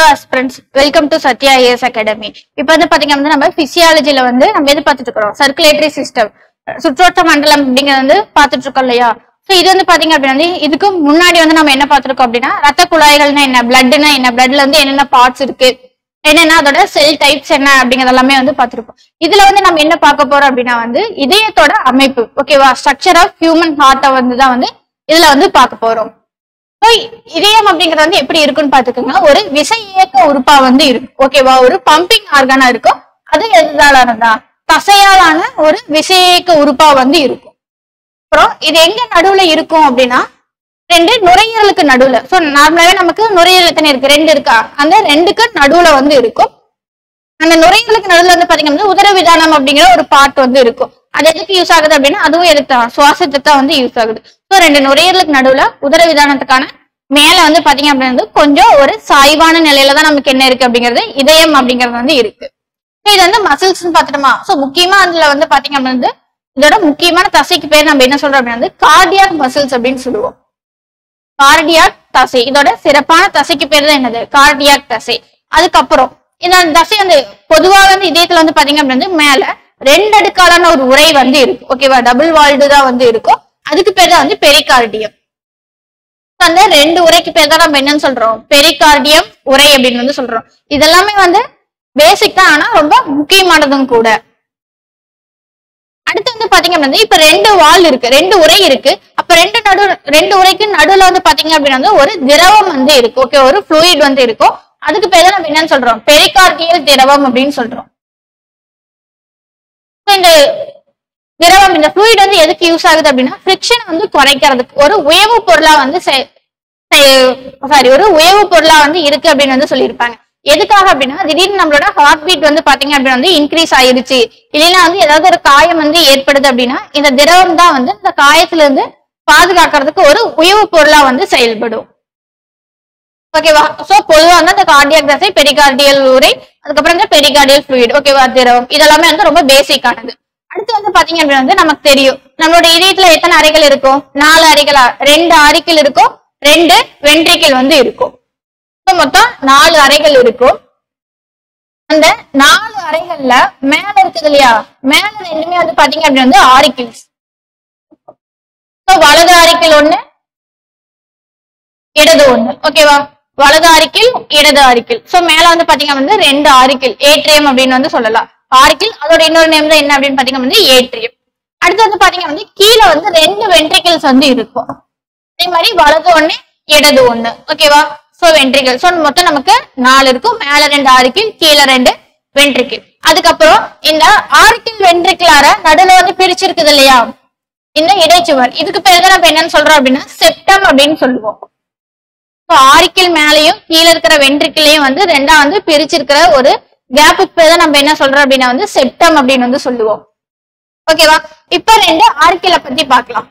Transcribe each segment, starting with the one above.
aspirants welcome to Sathya IAS academy இப்போ வந்து பாத்தீங்க அப்படின்னா நம்ம பிசியாலஜில வந்து நம்ம எது பார்த்துட்டு இருக்கிறோம் சர்க்குலேட்டரி சிஸ்டம் சுற்றோட்ட மண்டலம் அப்படிங்கறது வந்து பார்த்துட்டு இருக்கோம் இல்லையா ஸோ இது வந்து பாத்தீங்க அப்படின்னா வந்து இதுக்கு முன்னாடி வந்து நம்ம என்ன பார்த்திருக்கோம் அப்படின்னா ரத்த குழாய்கள்னா என்ன பிளட்னா என்ன பிளட்ல வந்து என்னென்ன பார்ட்ஸ் இருக்கு என்னன்னா அதோட செல் டைப்ஸ் என்ன அப்படிங்கறது எல்லாமே வந்து பார்த்திருப்போம் இதுல வந்து நம்ம என்ன பார்க்க போறோம் அப்படின்னா வந்து இதயத்தோட அமைப்பு ஓகேவா ஸ்ட்ரக்சர் ஆஃப் ஹியூமன் ஹார்ட்டை வந்து தான் வந்து இதுல வந்து பார்க்க போறோம் So, இதயம் அப்படிங்கறது வந்து எப்படி இருக்குன்னு பாத்துக்கோங்க ஒரு விசை இயக்க உறுப்பா வந்து இருக்கும் ஓகேவா ஒரு பம்பிங் ஆர்கானா இருக்கும் அது எதாலானதா தசையாலான ஒரு விசை இயக்க உறுப்பா வந்து இருக்கும் அப்புறம் இது எங்க நடுவுல இருக்கும் அப்படின்னா ரெண்டு நுரையீரலுக்கு நடுவுல சோ நார்மலாவே நமக்கு நுரையீரல் எத்தனை இருக்கு ரெண்டு இருக்கா அந்த ரெண்டுக்கு நடுவுல வந்து இருக்கும் அந்த நுரையீரலுக்கு நடுவுல வந்து பாத்தீங்கன்னா உதரவிதானம் அப்படிங்கிற ஒரு பார்ட் வந்து இருக்கும் அது எதுக்கு யூஸ் ஆகுது அப்படின்னா அதுவும் எதுக்கு தான் சுவாசத்துக்கு தான் வந்து யூஸ் ஆகுது ஸோ ரெண்டு நுரையீரலுக்கு நடுவுல உதரவிதானத்துக்கான மேல வந்து பாத்தீங்க அப்படின்னா வந்து கொஞ்சம் ஒரு சாய்வான நிலையில தான் நமக்கு என்ன இருக்கு அப்படிங்கிறது இதயம் அப்படிங்கிறது வந்து இருக்கு So இது வந்து மசில்ஸ் பாத்துட்டோமா சோ முக்கியமா அதுல வந்து பாத்தீங்க அப்படின்னா வந்து இதோட முக்கியமான தசைக்கு பேர் நம்ம என்ன சொல்றோம் அப்படின்னா வந்து கார்டியாக் மசில்ஸ் அப்படின்னு சொல்லுவோம் கார்டியாக் தசை இதோட சிறப்பான தசைக்கு பேர் தான் என்னது கார்டியாக் தசை அதுக்கப்புறம் இந்த தசை வந்து பொதுவா வந்து இதயத்துல வந்து பாத்தீங்க அப்படின்னா வந்து மேல ரெண்டு அடுக்காலான ஒரு உரை வந்து இருக்கு ஓகேவா டபுள் வால்டு தான் வந்து இருக்கும் அதுக்கு பேர் தான் வந்து பெரிகார்டியம் அந்த ரெண்டு உரைக்கு பேர் தான் நம்ம என்னன்னு சொல்றோம் பெரிகார்டியம் உரை அப்படின்னு வந்து சொல்றோம் இதெல்லாமே வந்து பேசிக் தான் ஆனா ரொம்ப முக்கியமானதும் கூட அடுத்து வந்து பாத்தீங்க அப்படின்னா இப்ப ரெண்டு வால் இருக்கு ரெண்டு உரை இருக்கு அப்ப ரெண்டு நடு ரெண்டு உரைக்கு நடுவுல வந்து பாத்தீங்க அப்படின்னா வந்து ஒரு திரவம் வந்து இருக்கு ஓகே ஒரு fluid வந்து இருக்கும் அதுக்கு பேர் தான் நம்ம என்னன்னு சொல்றோம் பெரிகார்டியல் திரவம் அப்படின்னு சொல்றோம் So, இந்த திரவம் இந்த fluid வந்து எதுக்கு யூஸ் ஆகுது அப்படின்னா ஃபிரிக்ஷன் வந்து குறைக்கிறதுக்கு ஒரு உயவு பொருளா வந்து சாரி ஒரு உயவு பொருளா வந்து இருக்கு அப்படின்னு வந்து சொல்லியிருப்பாங்க எதுக்காக அப்படின்னா திடீர்னு நம்மளோட ஹார்ட் பீட் வந்து பாத்தீங்க அப்படின்னா வந்து இன்க்ரீஸ் ஆயிருச்சு இல்லைன்னா வந்து ஏதாவது ஒரு காயம் வந்து ஏற்படுது அப்படின்னா இந்த திரவம் தான் வந்து இந்த காயத்துல இருந்து பாதுகாக்கிறதுக்கு ஒரு உயவு பொருளா வந்து செயல்படும் ஓகேவா சோ பொதுவா வந்து அந்த கார்டியாக் தசை பெரிகார்டியல் உரை அதுக்கப்புறம் இந்த பெரிகார்டியல் fluid ஓகேவா திரவம் இதெல்லாமே வந்து ரொம்ப பேசிக்கானது அடுத்து வந்து பாத்தீங்க அப்படின்னா வந்து நமக்கு தெரியும் நம்மளோட இதயத்துல எத்தனை அறைகள் இருக்கும் நாலு அறைகளா ரெண்டு அறைகள் இருக்கும் ரெண்டு வென்ட்ரிக்கிள் வந்து இருக்கும் So, மொத்தம் நாலு அறைகள் இருக்கும் அந்த நாலு அறைகள்ல மேல இருக்குது இல்லையா மேல ரெண்டுமே வந்து பாத்தீங்க அப்படின்னா வந்து ஆரிக்கிள்ஸ் ஸோ வலது ஆரிக்கிள் ஒண்ணு இடது ஒண்ணு ஓகேவா வலது ஆரிக்கிள் இடது ஆரிக்கிள் சோ மேல வந்து பாத்தீங்க வந்து ரெண்டு ஆரிக்கிள் ஏட்ரியம் அப்படின்னு வந்து சொல்லலாம் ஆரிக்கிள் அதோட இன்னொரு நேம் தான் என்ன அப்படின்னு பாத்தீங்க வந்து ஏட்ரியம் அடுத்து வந்து பாத்தீங்க வந்து கீழே வந்து ரெண்டு வென்ட்ரிக்கிள்ஸ் வந்து இருக்கும் அதே மாதிரி வலது ஒண்ணு இடது ஒண்ணு ஓகேவா சோ வென்ட்ரிக்கிள் சோ மொத்தம் நமக்கு நாலு இருக்கும் மேல ரெண்டு ஆரிக்கிள் கீழே ரெண்டு வென்ட்ரிக்கிள் அதுக்கப்புறம் இந்த ஆரிக்கிள் வென்ட்ரிக்கிளார நடுவுல வந்து பிரிச்சிருக்குது இல்லையா இந்த இடைச்சுவர் இதுக்கு பேர் தான் நம்ம என்னன்னு சொல்றோம் அப்படின்னா செப்டம் அப்படின்னு சொல்லுவோம் ஸோ ஆரிக்கிள் மேலையும் கீழே இருக்கிற வென்ட்ரிக்கிளையும் வந்து ரெண்டா வந்து பிரிச்சிருக்கிற ஒரு கேப்புக்கு பேர் தான் நம்ம என்ன சொல்றோம் அப்படின்னா வந்து செப்டம் அப்படின்னு வந்து சொல்லுவோம் ஓகேவா இப்ப ரெண்டு ஆரிக்கிளை பத்தி பார்க்கலாம்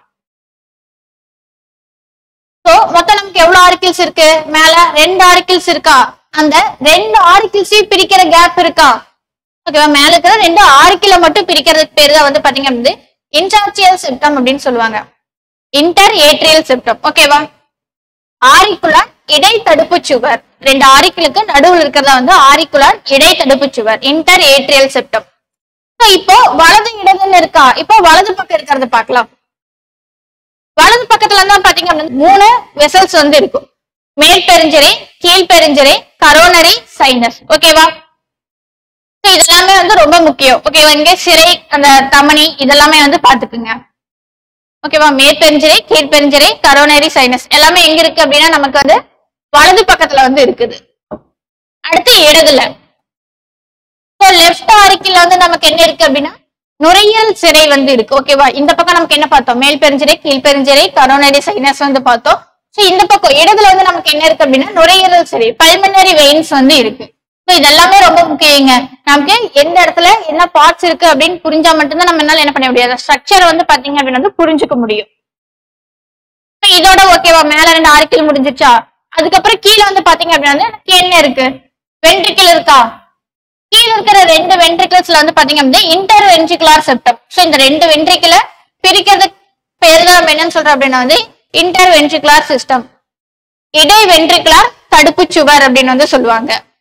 சோ மொத்தம் நமக்கு எவ்வளவு ஆரிக்கிள்ஸ் இருக்கு மேல ரெண்டு ஆரிக்கிள்ஸ் இருக்கா அந்த ரெண்டு ஆரிக்கிள்ஸையும் பிரிக்கிற கேப் இருக்கா ஓகேவா மேல இருக்கிற ரெண்டு ஆரிக்கிளை மட்டும் பிரிக்கிறதுக்கு பேரு தான் வந்து பாத்தீங்க வந்து இன்டார்சியல் செப்டம் அப்படின்னு சொல்லுவாங்க இன்டர் ஏட்ரியல் செப்டம் ஓகேவா ஆரிக்குலார் இடைத்தடுப்பு சுவர் ரெண்டு ஆரிக்கிளுக்கு நடுவுல இருக்கிறதா வந்து ஆரிக்குலார் இடைத்தடுப்பு சுவர் இன்டர் ஏட்ரியல் செப்டம் இப்போ வலது இடதுன்னு இருக்கா இப்போ வலது பக்கம் இருக்கிறத பார்க்கலாம் வலது பக்கத்துல தான் பாத்தீங்க அப்படின்னா மூணு வெசல்ஸ் வந்து இருக்கும் மேற்பெருஞ்சிரை கீழ்பெருஞ்சிரை கரோனரி சைனஸ் ஓகேவா So இதெல்லாமே வந்து ரொம்ப முக்கியம் ஓகேவா இங்க சிறை அந்த தமனி இதெல்லாமே வந்து பாத்துக்குங்க ஓகேவா மேற்பெருஞ்சிரை கீழ்பெருஞ்சிரை கரோனரி சைனஸ் எல்லாமே எங்க இருக்கு அப்படின்னா நமக்கு வந்து வலது பக்கத்துல வந்து இருக்குது அடுத்து இடதுல ஸோ லெஃப்ட் ஆரிக்கில் வந்து நமக்கு என்ன இருக்கு அப்படின்னா நுரையீரல் சிறை வந்து இருக்கு ஓகேவா இந்த பக்கம் நமக்கு என்ன பார்த்தோம் மேல் பெருஞ்சிரை கீழ் பெருஞ்சிரை கரோனரி சைனஸ் வந்து பார்த்தோம் ஸோ இந்த பக்கம் இடதுல வந்து நமக்கு என்ன இருக்கு அப்படின்னா நுரையீரல் சிறை பல்மனரி வெயின்ஸ் வந்து இருக்கு ஸோ இதெல்லாமே ரொம்ப முக்கியங்க நமக்கு எந்த இடத்துல என்ன பார்ட்ஸ் இருக்கு அப்படின்னு புரிஞ்சா மட்டும்தான் நம்ம என்னால என்ன பண்ண முடியாது ஸ்ட்ரக்சர் வந்து பாத்தீங்க அப்படின்னு வந்து புரிஞ்சுக்க முடியும் So இதோட ஓகேவா மேல ரெண்டு ஆரிக்கிள் முடிஞ்சிருச்சா அதுக்கப்புறம் கீழே வந்து பாத்தீங்க அப்படின்னா வந்து எனக்கு என்ன இருக்கு வென்ட்ரிக்கிள் இருக்கா கீழ இருக்கிற ரெண்டு வென்ட்ரிக்கிள்ஸ்ல வந்து பாத்தீங்க அப்படின்னா இன்டர் வென்ட்ரிகுலார் செப்டம் சோ இந்த ரெண்டு வென்ட்ரிக்கிள பிரிக்கிறதுக்கு பேர் தான் நம்ம என்னன்னு சொல்றோம் அப்படின்னா வந்து இன்டர் வென்ட்ரிகுலார் சிஸ்டம் இடை வென்ட்ரிகுலார் தடுப்பு சுவர் அப்படின்னு வந்து சொல்லுவாங்க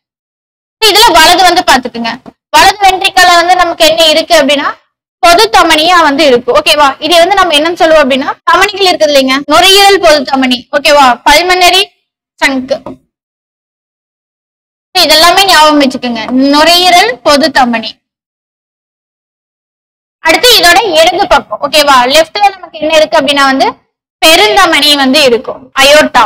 இதுல வலது வந்து பாத்துக்குங்க வலது வென்ட்ரிக்கல்ல வந்து நமக்கு என்ன இருக்கு அப்படின்னா பொது தமனியா வந்து இருக்கு ஓகேவா இது வந்து நம்ம என்னன்னு சொல்லுவோம் அப்படின்னா தமனிகள் இருக்குது இல்லைங்க நுரையீரல் பொது தமனி ஓகேவா பல்மனரி சங்கு இதெல்லாமே ஞாபகம் வச்சுக்கோங்க நுரையீரல் பொது தமனி அடுத்து இதோட இடது பக்கம் ஓகேவா லெஃப்ட்ல நமக்கு என்ன இருக்கு அப்படின்னா வந்து பெருந்தமனி வந்து இருக்கும் அயோட்டா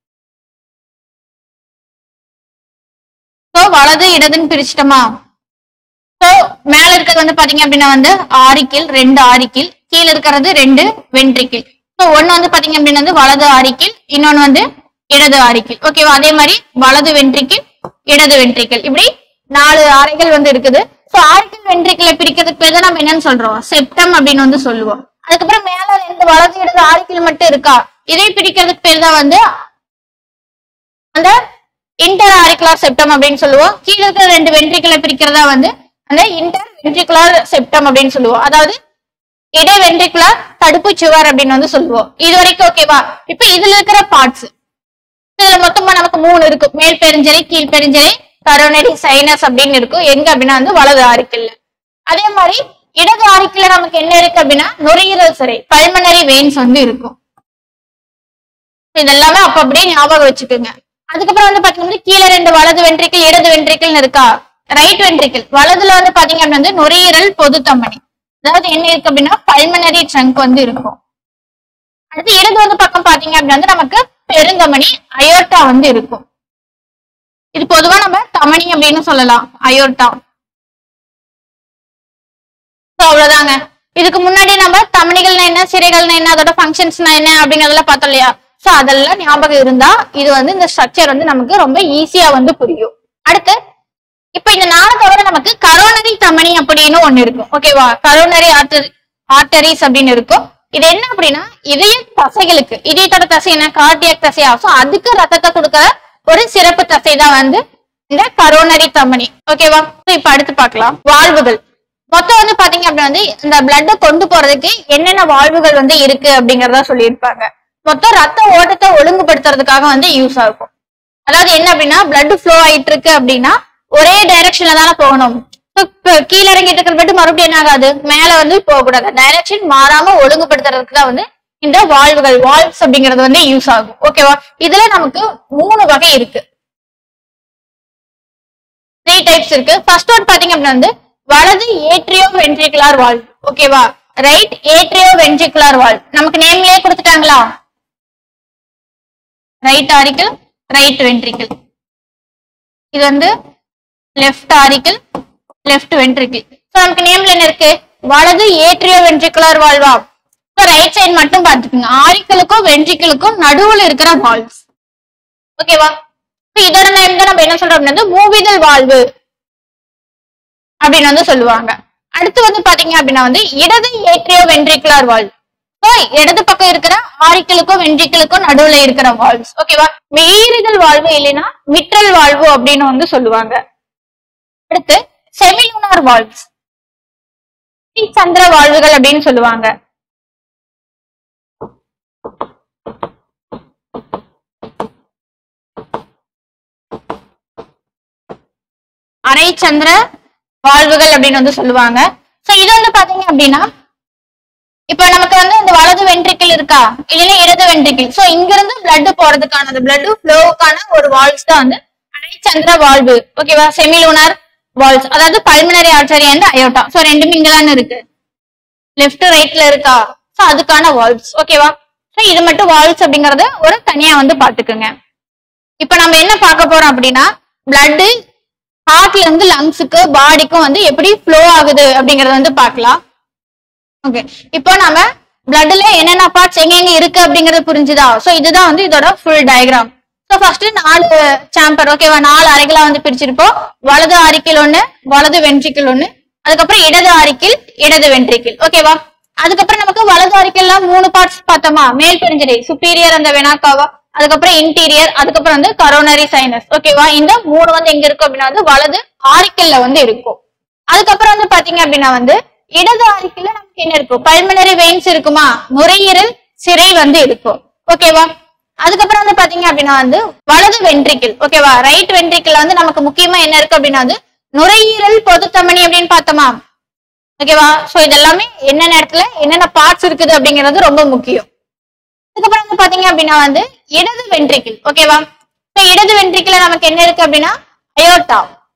சோ வலது இடதுன்னு பிரிச்சிட்டோமா சோ மேல இருக்கிறது வந்து பாத்தீங்க அப்படின்னா வந்து ஆரிக்கில் ரெண்டு ஆரிக்கில் கீழே இருக்கிறது ரெண்டு வென்ட்ரிக்கில் சோ ஒண்ணு வந்து பாத்தீங்க அப்படின்னா வந்து வலது ஆரிக்கில் இன்னொன்னு வந்து இடது ஆரிக்கில் ஓகேவா அதே மாதிரி வலது வென்ட்ரிக்கில் இடது வென்ட்ரிக்கில் இப்படி நாலு அறைகள் வந்து இருக்குது சோ ஆரிக்கில் வென்ட்ரிக்கிளை பிரிக்கிறதுக்கு பேர் தான் நம்ம என்னன்னு சொல்றோம் செப்டம் அப்படின்னு வந்து சொல்லுவோம் அதுக்கப்புறம் மேல ரெண்டு வலது இடது ஆரிக்கில் மட்டும் இருக்கா இதை பிரிக்கிறதுக்கு பேர் தான் வந்து அந்த இன்டர் ஆரிகுலர் செப்டம் அப்படின்னு சொல்லுவோம் கீழே இருக்கிற ரெண்டு வென்ட்ரிகளை பிரிக்கிறதா வந்து அந்த இன்டர் வென்ட்ரிகுலர் செப்டம் அப்படின்னு சொல்லுவோம் அதாவது இடை வென்ட்ரிகுலர் தடுப்பு சுவர் அப்படின்னு வந்து சொல்லுவோம் இது வரைக்கும் ஓகேவா இப்ப இதுல இருக்கிற பார்ட்ஸ் இதுல மொத்தமா நமக்கு மூணு இருக்கு மேல் பெருஞ்சலை கீழ் பெருஞ்சலை கரோனரி சைனஸ் அப்படின்னு இருக்கும் எங்க அப்படின்னா வந்து வலது ஆரிக்கல்ல அதே மாதிரி இடது ஆரிக்கல்ல நமக்கு என்ன இருக்கு அப்படின்னா நுரையீரல் சிறை பல்மனரி வெயின்ஸ் வந்து இருக்கும் இதெல்லாமே அப்ப அப்படியே ஞாபகம் வச்சுக்கோங்க அதுக்கப்புறம் வந்து பாத்தீங்கன்னா கீழே ரெண்டு வலது வென்ட்ரிக்கிள் இடது வென்ட்ரிக்கிள் இருக்கா ரைட் வென்ட்ரிக்கிள் வலதுல வந்து பாத்தீங்க அப்படின்னா வந்து நுரையீரல் பொது தமனி அதாவது என்ன இருக்கு அப்படின்னா பல்மனரி ட்ரங்க் வந்து இருக்கும் அடுத்து இடது வந்து பக்கம் பாத்தீங்க அப்படின்னா வந்து நமக்கு பெருந்தமனி அயோட்டா வந்து இருக்கும் இது பொதுவா நம்ம தமனி அப்படின்னு சொல்லலாம் அயோட்டா So, அவ்வளவுதாங்க இதுக்கு முன்னாடி நம்ம தமணிகள்னா என்ன சிறைகள்னா என்ன அதோட ஃபங்க்ஷன்ஸ்னா என்ன அப்படிங்கறதெல்லாம் பார்த்தோம் இல்லையா சோ அதெல்லாம் ஞாபகம் இருந்தா இது வந்து இந்த ஸ்ட்ரக்சர் வந்து நமக்கு ரொம்ப ஈஸியா வந்து புரியும் அடுத்து இப்ப இந்த நாளை தவிர நமக்கு கரோனரி தமனி அப்படின்னு ஒண்ணு இருக்கும் ஓகேவா கரோனரி ஆர்டரி ஆர்டரிஸ் அப்படின்னு இருக்கும் இது என்ன அப்படின்னா இதய தசைகளுக்கு இதயத்தோட தசை என்ன கார்டியாக் தசையா சோ அதுக்கு ரத்தத்தை கொடுக்கிற ஒரு சிறப்பு தசை தான் வந்து இந்த கரோனரி தமனி ஓகேவா So, இப்ப அடுத்து பார்க்கலாம் வாழ்வுகள் மொத்தம் வந்து பாத்தீங்க அப்படின்னா வந்து இந்த பிளட்டை கொண்டு போறதுக்கு என்னென்ன வாழ்வுகள் வந்து இருக்கு அப்படிங்கறத சொல்லியிருப்பாங்க மொத்தம் ரத்த ஓட்டத்தை ஒழுங்குபடுத்துறதுக்காக வந்து யூஸ் ஆகும் அதாவது என்ன அப்படின்னா blood ஃப்ளோ ஆயிட்டு இருக்கு அப்படின்னா ஒரே டைரக்ஷன்ல தானே போகணும் So, இப்ப கீழே இறங்கிட்டு இருக்கிற பிளட் மறுபடியும் என்ன ஆகாது மேல வந்து போக கூடாது டைரக்ஷன் மாறாம ஒழுங்குபடுத்துறதுக்கு தான் வந்து இந்த வால்வுகள் வால்வ்ஸ் அப்படிங்கிறது வந்து யூஸ் ஆகும் ஓகேவா இதுல நமக்கு மூணு வகை இருக்கு த்ரீ டைப்ஸ் இருக்கு ஃபர்ஸ்ட் ஒன் பாத்தீங்க அப்படின்னா வந்து வலது ஏட்ரியோ வென்ட்ரிகுலார் வால்வ் ஓகேவா ரைட் ஏட்ரியோ வென்ட்ரிகுலார் வால்வ் நமக்கு நேம்லயே கொடுத்துட்டாங்களா ரைட் ஆரிக்கிள் ரைட் வென்ட்ரிக்கிள் இது வந்து left auricle left ventricle so நமக்கு நேம்ல என்ன இருக்கு வலது ஏட்ரியோ வென்ட்ரிகுலார் வால்வா ஸோ ரைட் சைடு மட்டும் பார்த்துக்குங்க ஆரிக்கிளுக்கும் வென்ட்ரிக்கிளுக்கும் நடுவுல இருக்கிற வால்வ்ஸ் ஓகேவா So, இதோட நேம் தான் நம்ம என்ன சொல்றோம் அப்படின்னா வந்து மூவிதல் வாழ்வு அப்படின்னு வந்து சொல்லுவாங்க அடுத்து வந்து பாத்தீங்க அப்படின்னா வந்து இடது ஏட்ரியோ வென்ட்ரிகுலார் வால்வ் ஸோ இடது பக்கம் இருக்கிற ஆரிக்கிளுக்கும் வென்ட்ரிக்கிளுக்கும் நடுவுல இருக்கிற வால்வ்ஸ் ஓகேவா மெய்யிறுதல் வாழ்வு இல்லைன்னா மிட்ரல் வாழ்வு அப்படின்னு வந்து சொல்லுவாங்க அடுத்து செமிலுனார் வால்வ்ஸ் சந்திர வாழ்வுகள் அப்படின்னு சொல்லுவாங்க அரை சந்திர வாழ்வுகள் அப்படின்னு வந்து சொல்லுவாங்க சோ இது வந்து பாத்தீங்க அப்படின்னா இப்ப நமக்கு வந்து இந்த வலது வென்ட்ரிக்கிள் இருக்கா இல்லைன்னா இடது வென்ட்ரிக்கிள் சோ இங்க இருந்து பிளட் போறதுக்கான அந்த பிளட் ஃப்ளோவுக்கான ஒரு வால்வ்ஸ் தான் வந்து அரைச்சந்திர வால்வு ஓகேவா செமிலூனார் வால்வ்ஸ் அதாவது pulmonary artery and aorta so ரெண்டுமே இங்க தானே இருக்கு லெஃப்ட் ரைட்ல இருக்கா சோ அதுக்கான வால்வ்ஸ் ஓகேவா சோ இது மட்டும் வால்வ்ஸ் அப்படிங்கறத ஒரு தனியா வந்து பாத்துக்குங்க இப்ப நம்ம என்ன பார்க்க போறோம் அப்படின்னா பிளட் ஹார்ட்ல இருந்து லங்ஸுக்கு பாடிக்கும் வந்து எப்படி ஃப்ளோ ஆகுது அப்படிங்கறத வந்து பார்க்கலாம் ஓகே இப்போ நம்ம பிளட்ல என்னென்ன பார்ட்ஸ் எங்கெங்க இருக்கு அப்படிங்கறது புரிஞ்சுதா சோ இதுதான் வந்து இதோட ஃபுல் டயக்ராம் சோ ஃபர்ஸ்ட் நாலு சாம்பர் ஓகேவா நாலு அறைகளா வந்து பிரிச்சிருப்போம் வலது ஆரிக்கிள் ஒண்ணு வலது வென்ட்ரிக்கிள் ஒண்ணு அதுக்கப்புறம் இடது ஆரிக்கிள் இடது வென்ட்ரிக்கிள் ஓகேவா அதுக்கப்புறம் நமக்கு வலது ஆரிக்கிள்ல மூணு பார்ட்ஸ் பார்த்தோமா மேல் பெருஞ்சடை சுப்பீரியர் அந்த வெனாக்காவா அதுக்கப்புறம் இன்டீரியர் அதுக்கப்புறம் வந்து கரோனரி சைனஸ் ஓகேவா இந்த மூணு வந்து எங்க இருக்கும் அப்படின்னா வந்து வலது ஆரிக்கல்ல வந்து இருக்கும் அதுக்கப்புறம் வந்து பாத்தீங்க அப்படின்னா வந்து இடது ஆரிக்கல்ல நமக்கு என்ன இருக்கும் பல்மனரி வெயின்ஸ் இருக்குமா நுரையீரல் சிறை வந்து இருக்கும் ஓகேவா அதுக்கப்புறம் வந்து பாத்தீங்க அப்படின்னா வந்து வலது வென்ட்ரிக்கிள் ஓகேவா ரைட் வென்ட்ரிக்கிள் வந்து நமக்கு முக்கியமா என்ன இருக்கு அப்படின்னா வந்து நுரையீரல் பொதுத்தமனி அப்படின்னு பார்த்தோமா ஓகேவா சோ இதெல்லாமே என்னென்ன இடத்துல என்னென்ன பார்ட்ஸ் இருக்குது அப்படிங்கிறது ரொம்ப முக்கியம் அதுக்கப்புறம் வந்து பாத்தீங்க அப்படின்னா வந்து இடது வென்ட்ரிக்கிள் ஓகேவா So, இடது வென்ட்ரிக்கிள் நமக்கு என்ன இருக்கு அப்படின்னா அயோட்டா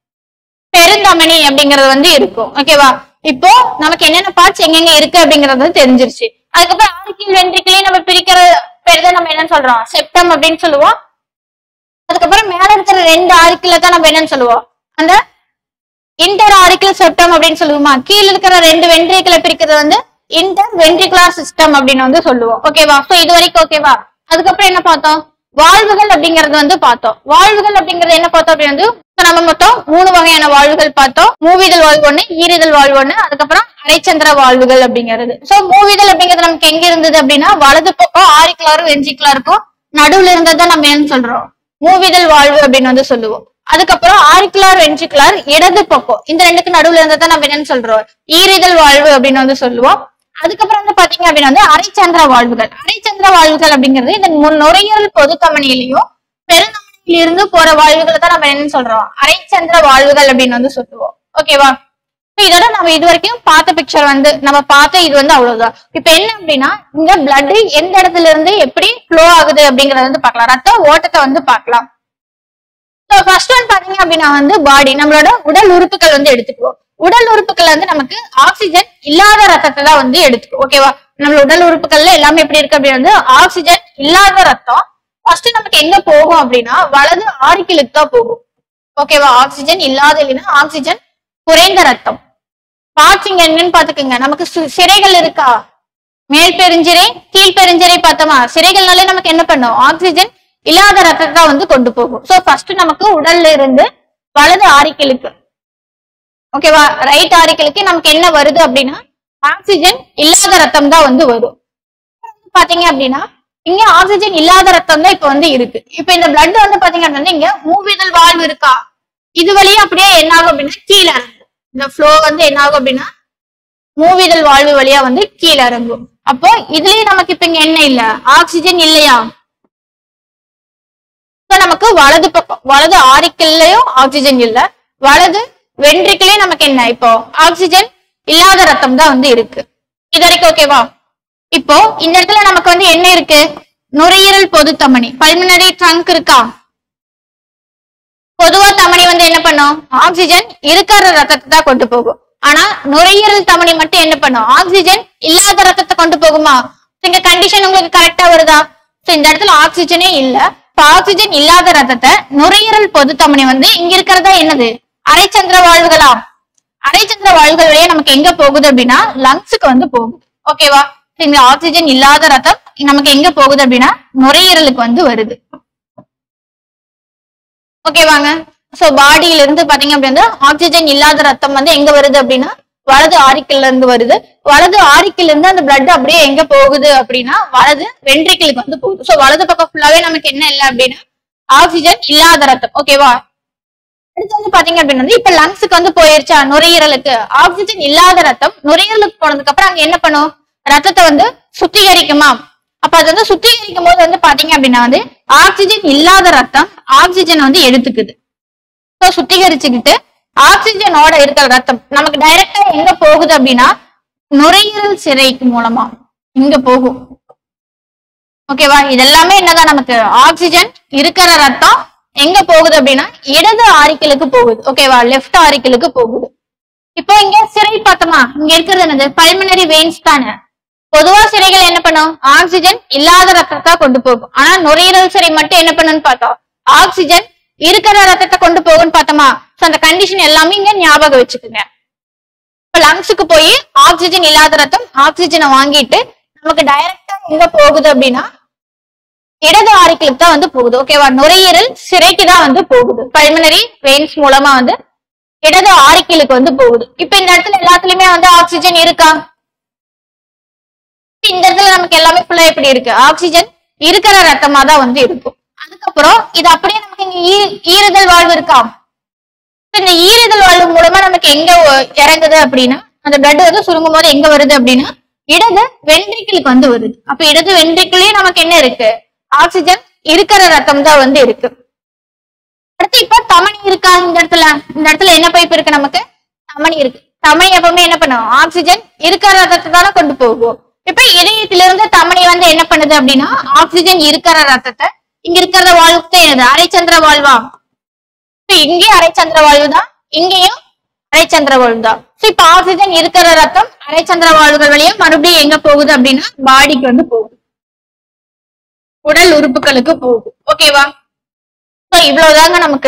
பெருந்தமனி அப்படிங்கிறது வந்து இருக்கும் ஓகேவா இப்போ நமக்கு என்னென்ன பார்ட்ஸ் எங்கெங்க இருக்கு அப்படிங்கறது வந்து தெரிஞ்சிருச்சு அதுக்கப்புறம் ஆர்கில் வென்ட்ரிக்கிளையும் நம்ம பிரிக்கிற பேர் தான் நம்ம என்னன்னு சொல்றோம் செப்டம் அப்படின்னு சொல்லுவோம் அதுக்கப்புறம் மேல இருக்கிற ரெண்டு ஆர்கில தான் நம்ம என்னன்னு சொல்லுவோம் அந்த இன்டர் ஆரிக்கல் செப்டம் அப்படின்னு சொல்லுவோமா கீழ இருக்கிற ரெண்டு வென்ட்ரிகளை பிரிக்கிறது வந்து இன்டர் வென்ட்ரிகுலர் சிஸ்டம் அப்படின்னு வந்து சொல்லுவோம் ஓகேவா சோ இது வரைக்கும் ஓகேவா அதுக்கப்புறம் என்ன பார்த்தோம் வாழ்வுகள் அப்படிங்கறது வந்து பார்த்தோம் வாழ்வுகள் அப்படிங்கறது என்ன பார்த்தோம் அப்படின்னு வந்து இப்ப நம்ம மொத்தம் மூணு வகையான வாழ்வுகள் பார்த்தோம் மூவிதழ் வாழ்வு ஒண்ணு ஈரிதழ் வாழ்வு ஒண்ணு அதுக்கப்புறம் அரைச்சந்திர வாழ்வுகள் அப்படிங்கிறது சோ மூவிதழ் அப்படிங்கிறது நமக்கு எங்க இருந்தது அப்படின்னா வலது பக்கம் ஆரிக்குலாரும் வெஞ்சிக்குலாருக்கும் நடுவுல இருந்ததை நம்ம என்ன சொல்றோம் மூவிதழ் வாழ்வு அப்படின்னு வந்து சொல்லுவோம் அதுக்கப்புறம் ஆரிக்குலார் வென்ட்ரிகுலார் இடது பக்கம் இந்த ரெண்டுக்கு நடுவுல இருந்ததை நம்ம என்னன்னு சொல்றோம் ஈரிதழ் வாழ்வு அப்படின்னு வந்து சொல்லுவோம் அதுக்கப்புறம் வந்து பாத்தீங்க அப்படின்னா வந்து அரைச்சந்திர வாழ்வுகள் அரைச்சந்திர வாழ்வுகள் அப்படிங்கிறது இந்த மு- நுரையீரல் பொதுத்தமனியிலையும் பெருந்தமனியில இருந்து போற வாழ்வுகளை தான் நம்ம என்னன்னு சொல்றோம் அரைச்சந்திர வாழ்வுகள் அப்படின்னு வந்து சொல்லுவோம் ஓகேவா இப்ப இதோட நம்ம இது வரைக்கும் பார்த்த பிக்சர் வந்து நம்ம பார்த்த இது வந்து அவ்வளவுதான் இப்ப என்ன அப்படின்னா இங்க blood எந்த இடத்துல இருந்து எப்படி ஃப்ளோ ஆகுது அப்படிங்கறத வந்து பார்க்கலாம் ரத்த ஓட்டத்தை வந்து பார்க்கலாம் ஸோ ஃபர்ஸ்ட் ஒன் பாத்தீங்க அப்படின்னா வந்து பாடி நம்மளோட உடல் உறுப்புகள் வந்து எடுத்துக்குவோம் உடல் உறுப்புகள் வந்து நமக்கு ஆக்சிஜன் இல்லாத ரத்தத்தை தான் வந்து எடுத்துக்கும் ஓகேவா நம்ம உடல் உறுப்புகள்ல எல்லாமே எப்படி இருக்கு அப்படின்னா வந்து ஆக்சிஜன் இல்லாத ரத்தம் ஃபர்ஸ்ட் நமக்கு எங்க போகும் அப்படின்னா வலது ஆரிக்கிலுக்கு தான் போகும் ஓகேவா ஆக்சிஜன் இல்லாத இல்லைன்னா ஆக்சிஜன் குறைந்த ரத்தம் பார்ட்ஸ் இங்க என்னன்னு பாத்துக்கோங்க நமக்கு சு- சிரைகள் இருக்கா மேல் பெருஞ்சிரை கீழ் பெருஞ்சிரை பார்த்தோமா சிரைகள்னாலே நமக்கு என்ன பண்ணும் ஆக்சிஜன் இல்லாத ரத்தத்தை தான் வந்து கொண்டு போகும் சோ ஃபர்ஸ்ட் நமக்கு உடல்ல இருந்து வலது ஆரிக்கலுக்கு ஓகேவா ரைட் ஆரிக்கலுக்கு நமக்கு என்ன வருது அப்படின்னா ஆக்சிஜன் இல்லாத ரத்தம் தான் வந்து வரும் பாத்தீங்க அப்படின்னா இங்க ஆக்சிஜன் இல்லாத ரத்தம் தான் இப்ப வந்து இருக்கு இப்ப இந்த blood வந்து பாத்தீங்க அப்படின்னா இங்க மூவிதழ் வாழ்வு இருக்கா இது வழியா அப்படியே என்ன ஆகும் அப்படின்னா கீழே இறங்கும் இந்த ஃப்ளோ வந்து என்ன ஆகும் அப்படின்னா மூவிதழ் வாழ்வு வழியா வந்து கீழே இறங்கும் அப்போ இதுலயும் நமக்கு இப்ப இங்க என்ன இல்ல ஆக்சிஜன் இல்லையா இப்ப நமக்கு வலது பக்கம் வலது ஆரிக்கல்லையும் ஆக்சிஜன் இல்ல வலது வென்ட்ரிக்கலையும் நமக்கு என்ன இப்போ ஆக்சிஜன் இல்லாத ரத்தம் தான் வந்து இருக்கு இது வரைக்கும் ஓகேவா இப்போ இந்த இடத்துல நமக்கு வந்து என்ன இருக்கு நுரையீரல் பொது தமனி பல்மினரி ட்ரங்க் இருக்கா பொதுவா தமனி வந்து என்ன பண்ணும் ஆக்சிஜன் இருக்கிற ரத்தத்தை தான் கொண்டு போகும் ஆனா நுரையீரல் தமனி மட்டும் என்ன பண்ணும் ஆக்சிஜன் இல்லாத ரத்தத்தை கொண்டு போகுமா இங்க கண்டிஷன் உங்களுக்கு கரெக்டா வருதா சோ இந்த இடத்துல ஆக்சிஜனே இல்ல இப்ப ஆக்சிஜன் இல்லாத ரத்தத்தை நுரையீரல் பொது தமனி வந்து இங்க இருக்கிறதா என்னது அரைச்சந்திர வாழ்வுகளா அரைச்சந்திர வாழ்வுகள் வழியா நமக்கு எங்க போகுது அப்படின்னா லங்ஸுக்கு வந்து போகுது ஓகேவா இந்த ஆக்சிஜன் இல்லாத ரத்தம் நமக்கு எங்க போகுது அப்படின்னா நுரையீரலுக்கு வந்து வருது ஓகேவாங்க சோ பாடியில இருந்து பாத்தீங்க அப்படின்னா ஆக்சிஜன் இல்லாத ரத்தம் வந்து எங்க வருது அப்படின்னா வலது ஆரிக்கல்ல இருந்து வருது வலது ஆரிக்கல்ல இருந்து அந்த blood அப்படியே எங்க போகுது அப்படின்னா வலது வென்ட்ரிக்கிளுக்கு வந்து போகுது சோ வலது பக்கம் ஃபுல்லாவே நமக்கு என்ன இல்லை அப்படின்னா ஆக்சிஜன் இல்லாத ரத்தம் ஓகேவா அடுத்து வந்து பாத்தீங்க அப்படின்னா வந்து இப்ப லங்ஸுக்கு வந்து போயிருச்சா நுரையீரலுக்கு ஆக்சிஜன் இல்லாத ரத்தம் நுரையீரலுக்கு போனதுக்கு அப்புறம் அங்க என்ன பண்ணும் ரத்தத்தை வந்து சுத்திகரிக்குமா அப்ப அது வந்து சுத்திகரிக்கும் போது வந்து பாத்தீங்க அப்படின்னா வந்து ஆக்சிஜன் இல்லாத ரத்தம் ஆக்சிஜன் வந்து எடுத்துக்குது ஸோ சுத்திகரிச்சுக்கிட்டு ஆக்சிஜனோட இருக்கிற ரத்தம் நமக்கு டைரக்டா எங்க போகுது அப்படின்னா நுரையீரல் சிரைக்கு மூலமா இங்க போகும் ஓகேவா இதெல்லாமே என்னதான் நமக்கு ஆக்சிஜன் இருக்கிற ரத்தம் எங்க போகுது அப்படின்னா இடது ஆரிக்கலுக்கு போகுது ஓகேவா லெஃப்ட் ஆரிக்கலுக்கு போகுது இப்போ இங்க சிறை பார்த்தோமா இங்க இருக்கிறது என்னது பல்மனரி வெயின்ஸ் தானே பொதுவா சிறைகள் என்ன பண்ணும் ஆக்சிஜன் இல்லாத ரத்தத்தை கொண்டு போகும் ஆனா நுரையீரல் சிறை மட்டும் என்ன பண்ணுன்னு பார்த்தோம் ஆக்சிஜன் இருக்கிற ரத்தத்தை கொண்டு போகும்னு பார்த்தோமா சோ அந்த கண்டிஷன் எல்லாமே இங்க ஞாபகம் வச்சுக்கோங்க இப்ப லங்ஸுக்கு போய் ஆக்சிஜன் இல்லாத ரத்தம் ஆக்சிஜனை வாங்கிட்டு நமக்கு டைரக்டா எங்க போகுது அப்படின்னா இடது ஆரிக்கலுக்கு தான் வந்து போகுது ஓகேவா நுரையீரல் சிறைக்கு தான் வந்து போகுது பல்மனரி வெயின்ஸ் மூலமா வந்து இடது ஆரிக்கலுக்கு வந்து போகுது இப்ப இந்த இடத்துல எல்லாத்துலயுமே வந்து ஆக்சிஜன் இருக்கா இந்த இடத்துல நமக்கு எல்லாமே ஃபுல்லா எப்படி இருக்கு ஆக்சிஜன் இருக்கிற ரத்தமா தான் வந்து இருக்கும் அதுக்கப்புறம் இது அப்படியே நமக்கு இங்க ஈ- ஈறுதல் வாழ்வு இருக்கா இப்ப இந்த ஈறுதல் வாழ்வு மூலமா நமக்கு எங்க ஒ- இறங்குது அப்படின்னா அந்த பிளட் வந்து சுருங்கும் போது எங்க வருது அப்படின்னா இடது வென்ட்ரிக்கிளுக்கு வந்து வருது அப்ப இடது வென்ட்ரிக்கிளையும் நமக்கு என்ன இருக்கு ஆக்சிஜன் இருக்கிற ரத்தம் தான் வந்து இருக்கு அடுத்து இப்ப தமனி இருக்கா இந்த இடத்துல இந்த இடத்துல என்ன பைப் இருக்கு நமக்கு தமனி இருக்கு தமனி எப்பவுமே என்ன பண்ணும் ஆக்சிஜன் இருக்கிற ரத்தத்தை தானே கொண்டு போகும் இப்ப இதயத்திலிருந்து தமனி வந்து என்ன பண்ணுது அப்படின்னா ஆக்சிஜன் இருக்கிற ரத்தத்தை இங்க இருக்கிற வாழ்வுக்கு என்னது அரைச்சந்திர வாழ்வா இப்ப இங்கேயும் அரைச்சந்திர வாழ்வு தான் இங்கேயும் அரைச்சந்திர வாழ்வு தான் So, இப்ப ஆக்சிஜன் இருக்கிற ரத்தம் அரைச்சந்திர வாழ்வுகள் வழியா மறுபடியும் எங்க போகுது அப்படின்னா பாடிக்கு வந்து போகுது உடல் உறுப்புகளுக்கு போகுது ஓகேவா So, இவ்வளவுதாங்க நமக்கு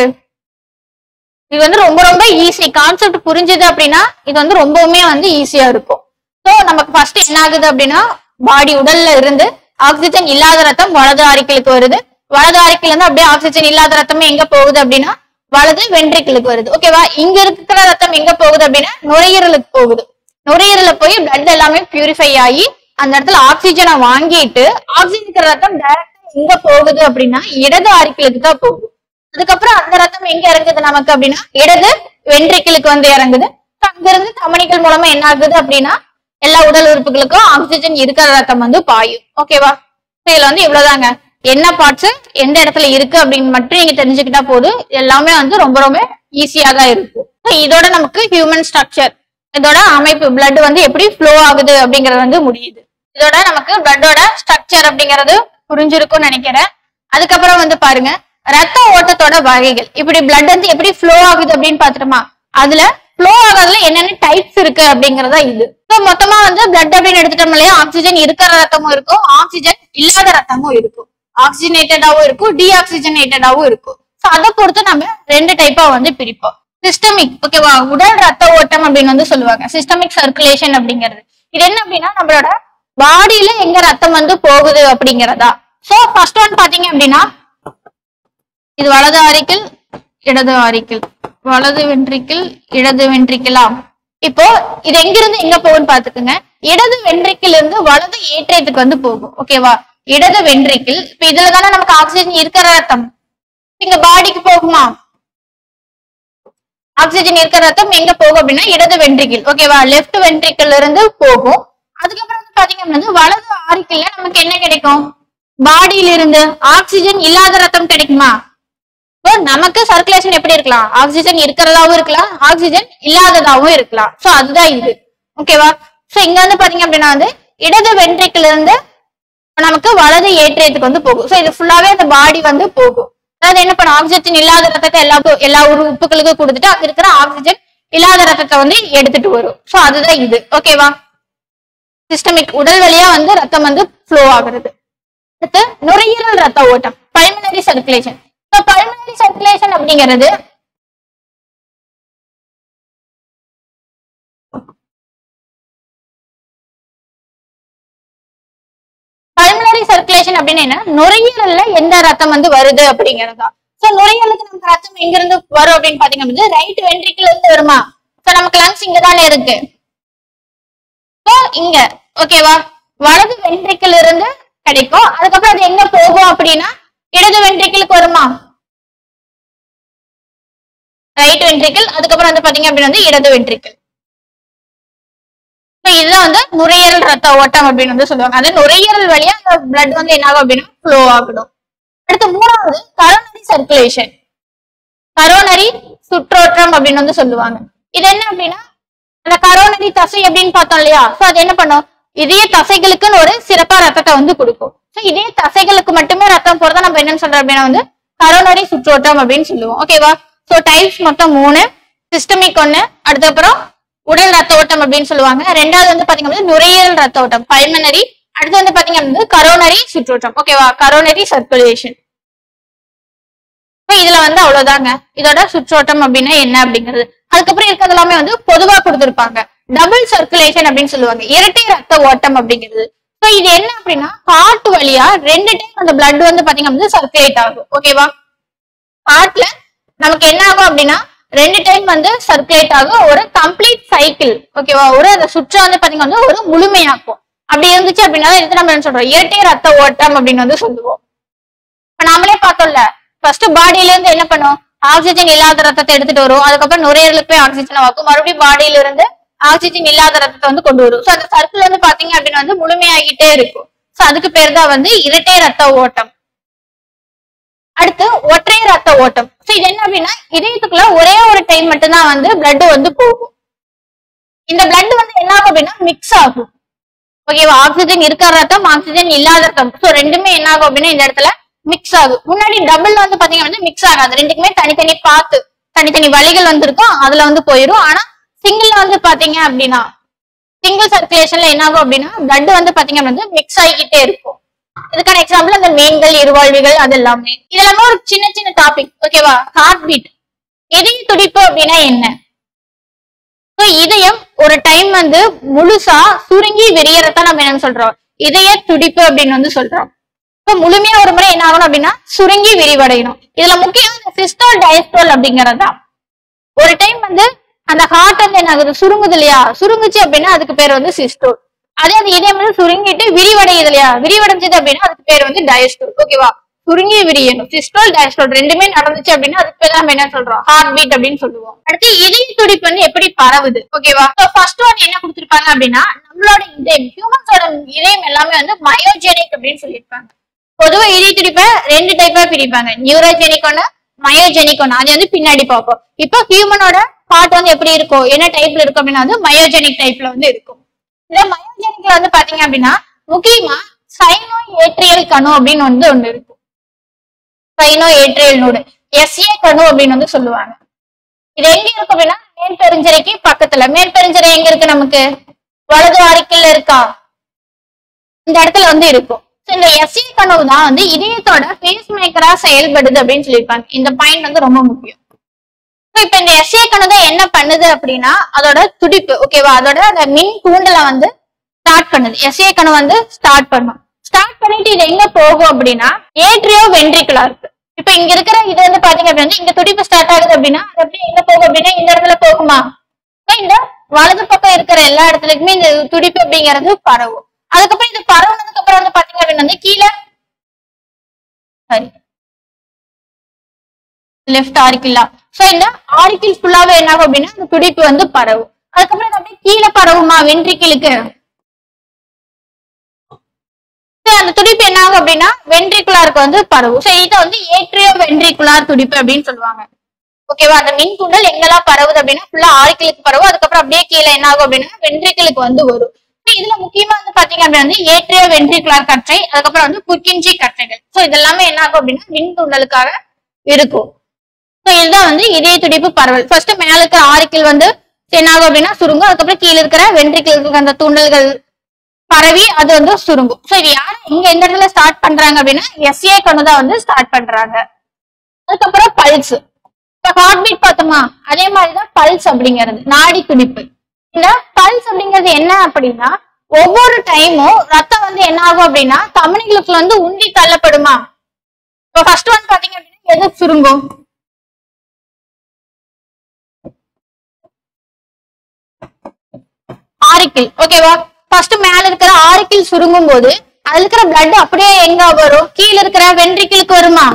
இது வந்து ரொம்ப ரொம்ப ஈஸி கான்செப்ட் புரிஞ்சுது அப்படின்னா இது வந்து ரொம்பவுமே வந்து ஈஸியா இருக்கும் ஸோ நமக்கு ஃபர்ஸ்ட் என்ன ஆகுது அப்படின்னா பாடி உடல்ல இருந்து ஆக்சிஜன் இல்லாத ரத்தம் வலது ஆரிக்கலுக்கு வருது வலது ஆரிக்கல் இருந்து அப்படியே ஆக்சிஜன் இல்லாத ரத்தமே எங்க போகுது அப்படின்னா வலது வென்ட்ரிக்கிளுக்கு வருது ஓகேவா இங்க இருக்கிற ரத்தம் எங்க போகுது அப்படின்னா நுரையீரலுக்கு போகுது நுரையீரல போய் பிளட் எல்லாமே பியூரிஃபை ஆகி அந்த இடத்துல ஆக்சிஜனை வாங்கிட்டு ஆக்சிஜன் இருக்கிற ரத்தம் டைரக்டா எங்க போகுது அப்படின்னா இடது ஆரிக்கலுக்கு தான் போகுது அதுக்கப்புறம் அந்த ரத்தம் எங்க இறங்குது நமக்கு அப்படின்னா இடது வென்ட்ரிக்கிளுக்கு வந்து இறங்குது So, அங்கிருந்து தமனிகள் மூலமா என்ன ஆகுது அப்படின்னா எல்லா உடல் உறுப்புகளுக்கும் ஆக்சிஜன் இருக்கிற ரத்தம் வந்து பாயும் ஓகேவா இதுல வந்து இவ்வளவுதாங்க என்ன பார்ட்ஸ் எந்த இடத்துல இருக்கு அப்படின்னு மட்டும் நீங்க தெரிஞ்சுக்கிட்டா போதும் எல்லாமே வந்து ரொம்ப ரொம்ப ஈஸியா தான் இருக்கும் So, இதோட நமக்கு ஹியூமன் ஸ்ட்ரக்சர் இதோட அமைப்பு blood வந்து எப்படி ஃப்ளோ ஆகுது அப்படிங்கறது வந்து முடியுது இதோட நமக்கு பிளட்டோட ஸ்ட்ரக்சர் அப்படிங்கறது புரிஞ்சிருக்கும்னு நினைக்கிறேன் அதுக்கப்புறம் வந்து பாருங்க ரத்த ஓட்டத்தோட வகைகள் இப்படி blood வந்து எப்படி ஃப்ளோ ஆகுது அப்படின்னு பாத்துட்டோமா அதுல ஃப்ளோ ஆகாதுல என்னென்ன டைப்ஸ் இருக்கு அப்படிங்கறதா இது ஸோ மொத்தமா வந்து blood அப்படின்னு எடுத்துட்டோம் இல்லையா ஆக்சிஜன் இருக்கிற ரத்தமும் இருக்கும் ஆக்சிஜன் இல்லாத ரத்தமும் இருக்கும் ஆக்சிஜனேட்டடாவும் இருக்கும் டீஆக்சிஜனேட்டடாவும் இருக்கும் ஸோ அதை பொறுத்து நம்ம ரெண்டு டைப்பா வந்து பிரிப்போம் சிஸ்டமிக் ஓகேவா உடல் ரத்த ஓட்டம் அப்படின்னு வந்து சொல்லுவாங்க சிஸ்டமிக் சர்க்குலேஷன் அப்படிங்கிறது இது என்ன அப்படின்னா நம்மளோட பாடியில எங்க ரத்தம் வந்து போகுது அப்படிங்கறதா சோ ஃபர்ஸ்ட் ஒன் பாத்தீங்க அப்படின்னா இது வலது ஆரிக்கிள் இடது ஆரிக்கிள் வலது வென்ட்ரிக்கிள் இடது வென்ட்ரிக்கிளா இப்போ இது எங்கிருந்து எங்க போகும்னு பாத்துக்கோங்க இடது வென்ட்ரிக்கிள் இருந்து வலது ஏற்றத்துக்கு வந்து போகும் ஓகேவா இடது வென்ட்ரிக்கிள் இப்ப இதுல தானே நமக்கு ஆக்சிஜன் இருக்கிற ரத்தம் இங்க பாடிக்கு போகுமா ஆக்சிஜன் இருக்கிற ரத்தம் எங்க போகும் அப்படின்னா இடது வென்ட்ரிக்கிள் ஓகேவா லெஃப்ட் வென்ட்ரிக்கிள் இருந்து போகும் அதுக்கப்புறம் வந்து பாத்தீங்க அப்படின்னா வலது ஆரிக்கிள்ல நமக்கு என்ன கிடைக்கும் பாடியில இருந்து ஆக்சிஜன் இல்லாத ரத்தம் கிடைக்குமா இப்போ நமக்கு சர்க்குலேஷன் எப்படி இருக்கலாம் ஆக்சிஜன் இருக்கிறதாவும் இருக்கலாம் ஆக்சிஜன் இல்லாததாவும் இருக்கலாம் சோ அதுதான் இது ஓகேவா சோ இங்க வந்து பாத்தீங்க அப்படின்னா வந்து இடது வென்ட்ரிக்கிள் இருந்து நமக்கு வலது ஏற்றியத்துக்கு வந்து போகும் சோ இது ஃபுல்லாவே அந்த பாடி வந்து போகும் அதாவது என்ன பண்ணும் ஆக்சிஜன் இல்லாத ரத்தத்தை எல்லா உப்பு- எல்லா ஒரு உப்புகளுக்கும் கொடுத்துட்டு அங்க இருக்கிற ஆக்சிஜன் இல்லாத ரத்தத்தை வந்து எடுத்துட்டு வரும் சோ அதுதான் இது ஓகேவா சிஸ்டமிக் உடல் வழியா வந்து ரத்தம் வந்து ஃப்ளோ ஆகுறது அடுத்து நுரையீரல் ரத்த ஓட்டம் pulmonary circulation so pulmonary circulation அப்படிங்கிறது பல்மனரி சர்க்குலேஷன் அப்படின்னு என்ன நுரையீரல்ல எந்த ரத்தம் வந்து வருது அப்படிங்கறதா சோ நுரையீரலுக்கு நமக்கு ரத்தம் எங்க இருந்து வரும் அப்படின்னு பாத்தீங்க அப்படின்னா ரைட் வென்ட்ரிக்கிள் இருந்து வருமா சோ நமக்கு லங்ஸ் இங்க தானே இருக்கு சோ இங்க ஓகேவா வலது வென்ட்ரிக்கிள் இருந்து கிடைக்கும் அதுக்கப்புறம் அது எங்க போகும் அப்படின்னா இடது வென்ட்ரிக்கிளுக்கு வருமா ரைட் வென்ட்ரிக்கிள் அதுக்கப்புறம் வந்து பாத்தீங்க அப்படின்னா வந்து இடது வென்ட்ரிக்கிள் So, இதுதான் வந்து நுரையீரல் ரத்த ஓட்டம் அப்படின்னு வந்து சொல்லுவாங்க அது நுரையீரல் வழியா அந்த blood வந்து என்ன ஆகும் அப்படின்னா ஃப்ளோ ஆகணும் அடுத்து மூணாவது கரோனரி சர்க்குலேஷன் கரோனரி சுற்றோட்டம் அப்படின்னு வந்து சொல்லுவாங்க இது என்ன அப்படின்னா அந்த கரோனரி தசை அப்படின்னு பார்த்தோம் இல்லையா சோ அது என்ன பண்ணும் இதய தசைகளுக்குன்னு ஒரு சிறப்பா ரத்தத்தை வந்து கொடுக்கும் சோ இதய தசைகளுக்கு மட்டுமே ரத்தம் போறதா நம்ம என்னன்னு சொல்றோம் அப்படின்னா வந்து கரோனரி சுற்றோட்டம் அப்படின்னு சொல்லுவோம் ஓகேவா சோ டைப்ஸ் மொத்தம் மூணு சிஸ்டமிக் ஒண்ணு அதுக்கப்புறம் உடல் ரத்த ஓட்டம் அப்படின்னு சொல்லுவாங்க ரெண்டாவது வந்து பாத்தீங்க அப்படின்னா நுரையீரல் ரத்த ஓட்டம் பல்மனரி அடுத்து வந்து பாத்தீங்க அப்படின்னா கரோனரி சுற்றோட்டம் ஓகேவா கரோனரி சர்க்குலேஷன் இதுல வந்து அவ்வளவுதாங்க இதோட சுற்றோட்டம் அப்படின்னா என்ன அப்படிங்கிறது அதுக்கப்புறம் இருக்கிறது எல்லாமே வந்து பொதுவா கொடுத்திருப்பாங்க டபுள் சர்க்குலேஷன் அப்படின்னு சொல்லுவாங்க இரட்டை ரத்த ஓட்டம் அப்படிங்கிறது சோ இது என்ன அப்படின்னா ஹார்ட் வழியா ரெண்டு டைம் அந்த blood வந்து பாத்தீங்க அப்படின்னா சர்க்குலேட் ஆகும் ஓகேவா ஹார்ட்ல நமக்கு என்ன ஆகும் அப்படின்னா ரெண்டு டைம் வந்து சர்க்குலேட் ஆகும் ஒரு கம்ப்ளீட் சைக்கிள் ஓகேவா ஒரு அந்த சுற்று வந்து பாத்தீங்கன்னா வந்து ஒரு முழுமையாக்கும் அப்படி இருந்துச்சு அப்படின்னா இது நம்ம என்ன சொல்றோம் இரட்டை ரத்த ஓட்டம் அப்படின்னு வந்து சொல்லுவோம் இப்ப நாமளே பார்த்தோம்ல ஃபர்ஸ்ட் பாடியில இருந்து என்ன பண்ணும் ஆக்சிஜன் இல்லாத ரத்தத்தை எடுத்துட்டு வரும் அதுக்கப்புறம் நுரையீரலுக்கு போய் ஆக்சிஜன் வாக்கும் மறுபடியும் பாடியில இருந்து ஆக்சிஜன் இல்லாத ரத்தத்தை வந்து கொண்டு வரும் சோ அந்த சர்க்கிள் வந்து பாத்தீங்க அப்படின்னா வந்து முழுமையாகிட்டே இருக்கும் சோ அதுக்கு பேர் தான் வந்து இரட்டை ரத்த ஓட்டம் அடுத்து ஒற்றை ரத்த ஓட்டம் சோ இது என்ன அப்படின்னா இதயத்துக்குள்ள ஒரே ஒரு டைம் மட்டும்தான் வந்து blood வந்து போகும் இந்த blood வந்து என்ன ஆகும் அப்படின்னா மிக்ஸ் ஆகும் ஓகேவா ஆக்சிஜன் இருக்கிற ரத்தம் ஆக்சிஜன் இல்லாத ரத்தம் சோ ரெண்டுமே என்ன ஆகும் அப்படின்னா இந்த இடத்துல மிக்ஸ் ஆகும் முன்னாடி டபுள் வந்து பாத்தீங்கன்னா மிக்ஸ் ஆகாது ரெண்டுக்குமே தனித்தனி பாத்து தனித்தனி வழிகள் வந்து இருக்கும் அதுல வந்து போயிடும் ஆனா சிங்கிள்ல வந்து பாத்தீங்க அப்படின்னா சிங்கிள் சர்க்குலேஷன்ல என்ன ஆகும் அப்படின்னா blood வந்து பாத்தீங்க அப்படின்னா மிக்ஸ் ஆகிக்கிட்டே இருக்கும் இதுக்கான எக்ஸாம்பிள் அந்த மீன்கள் இருவாழ்விகள் அது எல்லாமே இது எல்லாமே ஒரு சின்ன சின்ன டாபிக் ஓகேவா ஹார்ட் பீட் இதய துடிப்பு அப்படின்னா என்ன So, இதயம் ஒரு டைம் வந்து முழுசா சுருங்கி விரியறத நம்ம என்னன்னு சொல்றோம் இதய துடிப்பு அப்படின்னு வந்து சொல்றோம் இப்போ முழுமையா ஒரு முறை என்ன ஆகணும் அப்படின்னா சுருங்கி விரிவடையணும் இதுல முக்கியம் இந்த சிஸ்டோல் டயஸ்டோல் அப்படிங்கறது தான் ஒரு டைம் வந்து அந்த ஹார்ட் வந்து என்ன ஆகுது சுருங்குது இல்லையா சுருங்குச்சு அப்படின்னா அதுக்கு பேர் வந்து சிஸ்டோல் அதே அந்த இதயம் வந்து சுருங்கிட்டு விரிவடையுது இல்லையா விரிவடைஞ்சது அப்படின்னா அதுக்கு பேர் வந்து டயஸ்டோல் ஓகேவா சுருங்கி விரியணும் சிஸ்டோல் டயஸ்டோல் ரெண்டுமே நடந்துச்சு அப்படின்னா அதுக்கு பேர் நம்ம என்ன சொல்றோம் ஹார்ட் பீட் அப்படின்னு சொல்லுவோம் அடுத்து இதய துடிப்பு வந்து எப்படி பரவுது ஓகேவா ஃபர்ஸ்ட் ஒன் என்ன கொடுத்திருப்பாங்க அப்படின்னா நம்மளோட இதயம் ஹியூமன்ஸோட இதயம் எல்லாமே வந்து மயோஜெனிக் அப்படின்னு சொல்லியிருப்பாங்க பொதுவா இதய துடிப்பை ரெண்டு டைப்பா பிரிப்பாங்க நியூரோஜெனிக் ஒண்ணு மயோஜெனிக் ஒண்ணு அது வந்து பின்னாடி பார்ப்போம் இப்போ ஹியூமனோட ஹார்ட் வந்து எப்படி இருக்கும் என்ன டைப்ல இருக்கும் அப்படின்னா வந்து மயோஜெனிக் டைப்ல வந்து இருக்கும் இந்த மயோஜெனிக்ல வந்து பாத்தீங்க அப்படின்னா முக்கியமா சைனோ ஏட்ரியல் கணு அப்படின்னு வந்து ஒண்ணு இருக்கும் சைனோ ஏட்ரியல் நோடு எஸ்ஏ கணு அப்படின்னு வந்து சொல்லுவாங்க இது எங்க இருக்கு அப்படின்னா மேற்பெருஞ்சரைக்கு பக்கத்துல மேற்பெருஞ்சரை எங்க இருக்கு நமக்கு வலது வாரிக்கல்ல இருக்கா இந்த இடத்துல வந்து இருக்கும் So, இந்த எஸ்ஏ கனவு தான் வந்து இதயத்தோட பேஸ் மேக்கரா செயல்படுது அப்படின்னு சொல்லியிருப்பாங்க இந்த பாயிண்ட் வந்து ரொம்ப முக்கியம் So, இப்ப இந்த எஸ்ஏ கணு தான் என்ன பண்ணுது அப்படின்னா அதோட துடிப்பு ஓகேவா அதோட அந்த மின் தூண்டலை வந்து ஸ்டார்ட் பண்ணுது எஸ்ஏ கணு வந்து ஸ்டார்ட் பண்ணும் ஸ்டார்ட் பண்ணிட்டு இது எங்க போகும் அப்படின்னா ஏட்ரியோ வென்ட்ரிகுலா இருக்கு இப்ப இங்க இருக்கிற இது வந்து பாத்தீங்க அப்படின்னா இங்க துடிப்பு ஸ்டார்ட் ஆகுது அப்படின்னா அது அப்படியே எங்க போகும் அப்படின்னா இந்த இடத்துல போகுமா So, இந்த வலது பக்கம் இருக்கிற எல்லா இடத்துலயுமே இந்த துடிப்பு அப்படிங்கிறது பரவும் அதுக்கப்புறம் இது பரவுனதுக்கு அப்புறம் வந்து பாத்தீங்க அப்படின்னா வந்து கீழே சரி லெஃப்ட் ஆரிக்கில்லா சோ இந்த ஆரிக்கில் ஃபுல்லாவே என்ன ஆகும் அப்படின்னா அந்த துடிப்பு வந்து பரவும் அதுக்கப்புறம் இது அப்படியே கீழே பரவுமா வென்ட்ரிக்கிளுக்கு அந்த துடிப்பு என்ன ஆகும் அப்படின்னா வென்ட்ரிகுலாருக்கு வந்து பரவும் சோ இதை வந்து ஏட்ரியோ வென்ட்ரிகுலார் துடிப்பு அப்படின்னு சொல்லுவாங்க ஓகேவா அந்த மின் தூண்டல் எங்கெல்லாம் பரவுது அப்படின்னா ஃபுல்லா ஆரிக்கிளுக்கு பரவும் அதுக்கப்புறம் அப்படியே கீழே என்ன ஆகும் அப்படின்னா வென்ட்ரிக்கிளுக்கு வந்து வரும் So, இதுல முக்கியமா வந்து பாத்தீங்க அப்படின்னா வந்து ஏட்ரியோ வென்ட்ரிகுலார் கற்றை அதுக்கப்புறம் வந்து புக்கிஞ்சி கற்றைகள் சோ இதெல்லாமே என்ன ஆகும் அப்படின்னா மின் தூண்டலுக்காக இருக்கும் So, இதுதான் வந்து இதய துடிப்பு பரவல் ஃபர்ஸ்ட் மேல இருக்கிற ஆரிக்கிள் வந்து என்ன ஆகும் அப்படின்னா சுருங்கும் அதுக்கப்புறம் கீழே இருக்கிற வென்ட்ரிக்கிள் அந்த தூண்டல்கள் பரவி அது வந்து சுருங்கும் சோ இது யாரு இங்க எந்த இடத்துல ஸ்டார்ட் பண்றாங்க அப்படின்னா எஸ்ஏ கணு தான் வந்து ஸ்டார்ட் பண்றாங்க அதுக்கப்புறம் பல்ஸ் இப்ப ஹார்ட் பீட் பார்த்தோமா அதே மாதிரிதான் பல்ஸ் அப்படிங்கிறது நாடி துடிப்பு இந்த பல்ஸ் அப்படிங்கிறது என்ன அப்படின்னா ஒவ்வொரு டைமும் ரத்தம் வந்து என்ன ஆகும் அப்படின்னா தமனிகளுக்குள்ள வந்து உந்தி தள்ளப்படுமா இப்ப ஃபர்ஸ்ட் ஒன் பாத்தீங்க அப்படின்னா எது சுருங்கும் ஆரிக்கிள் ஓகேவா ஃபர்ஸ்ட் மேல இருக்கிற ஆரிக்கிள் சுருங்கும் போது அதுல இருக்கிற blood அப்படியே எங்க வரும் கீழ இருக்கிற வென்ட்ரிக்கிளுக்கு வருமா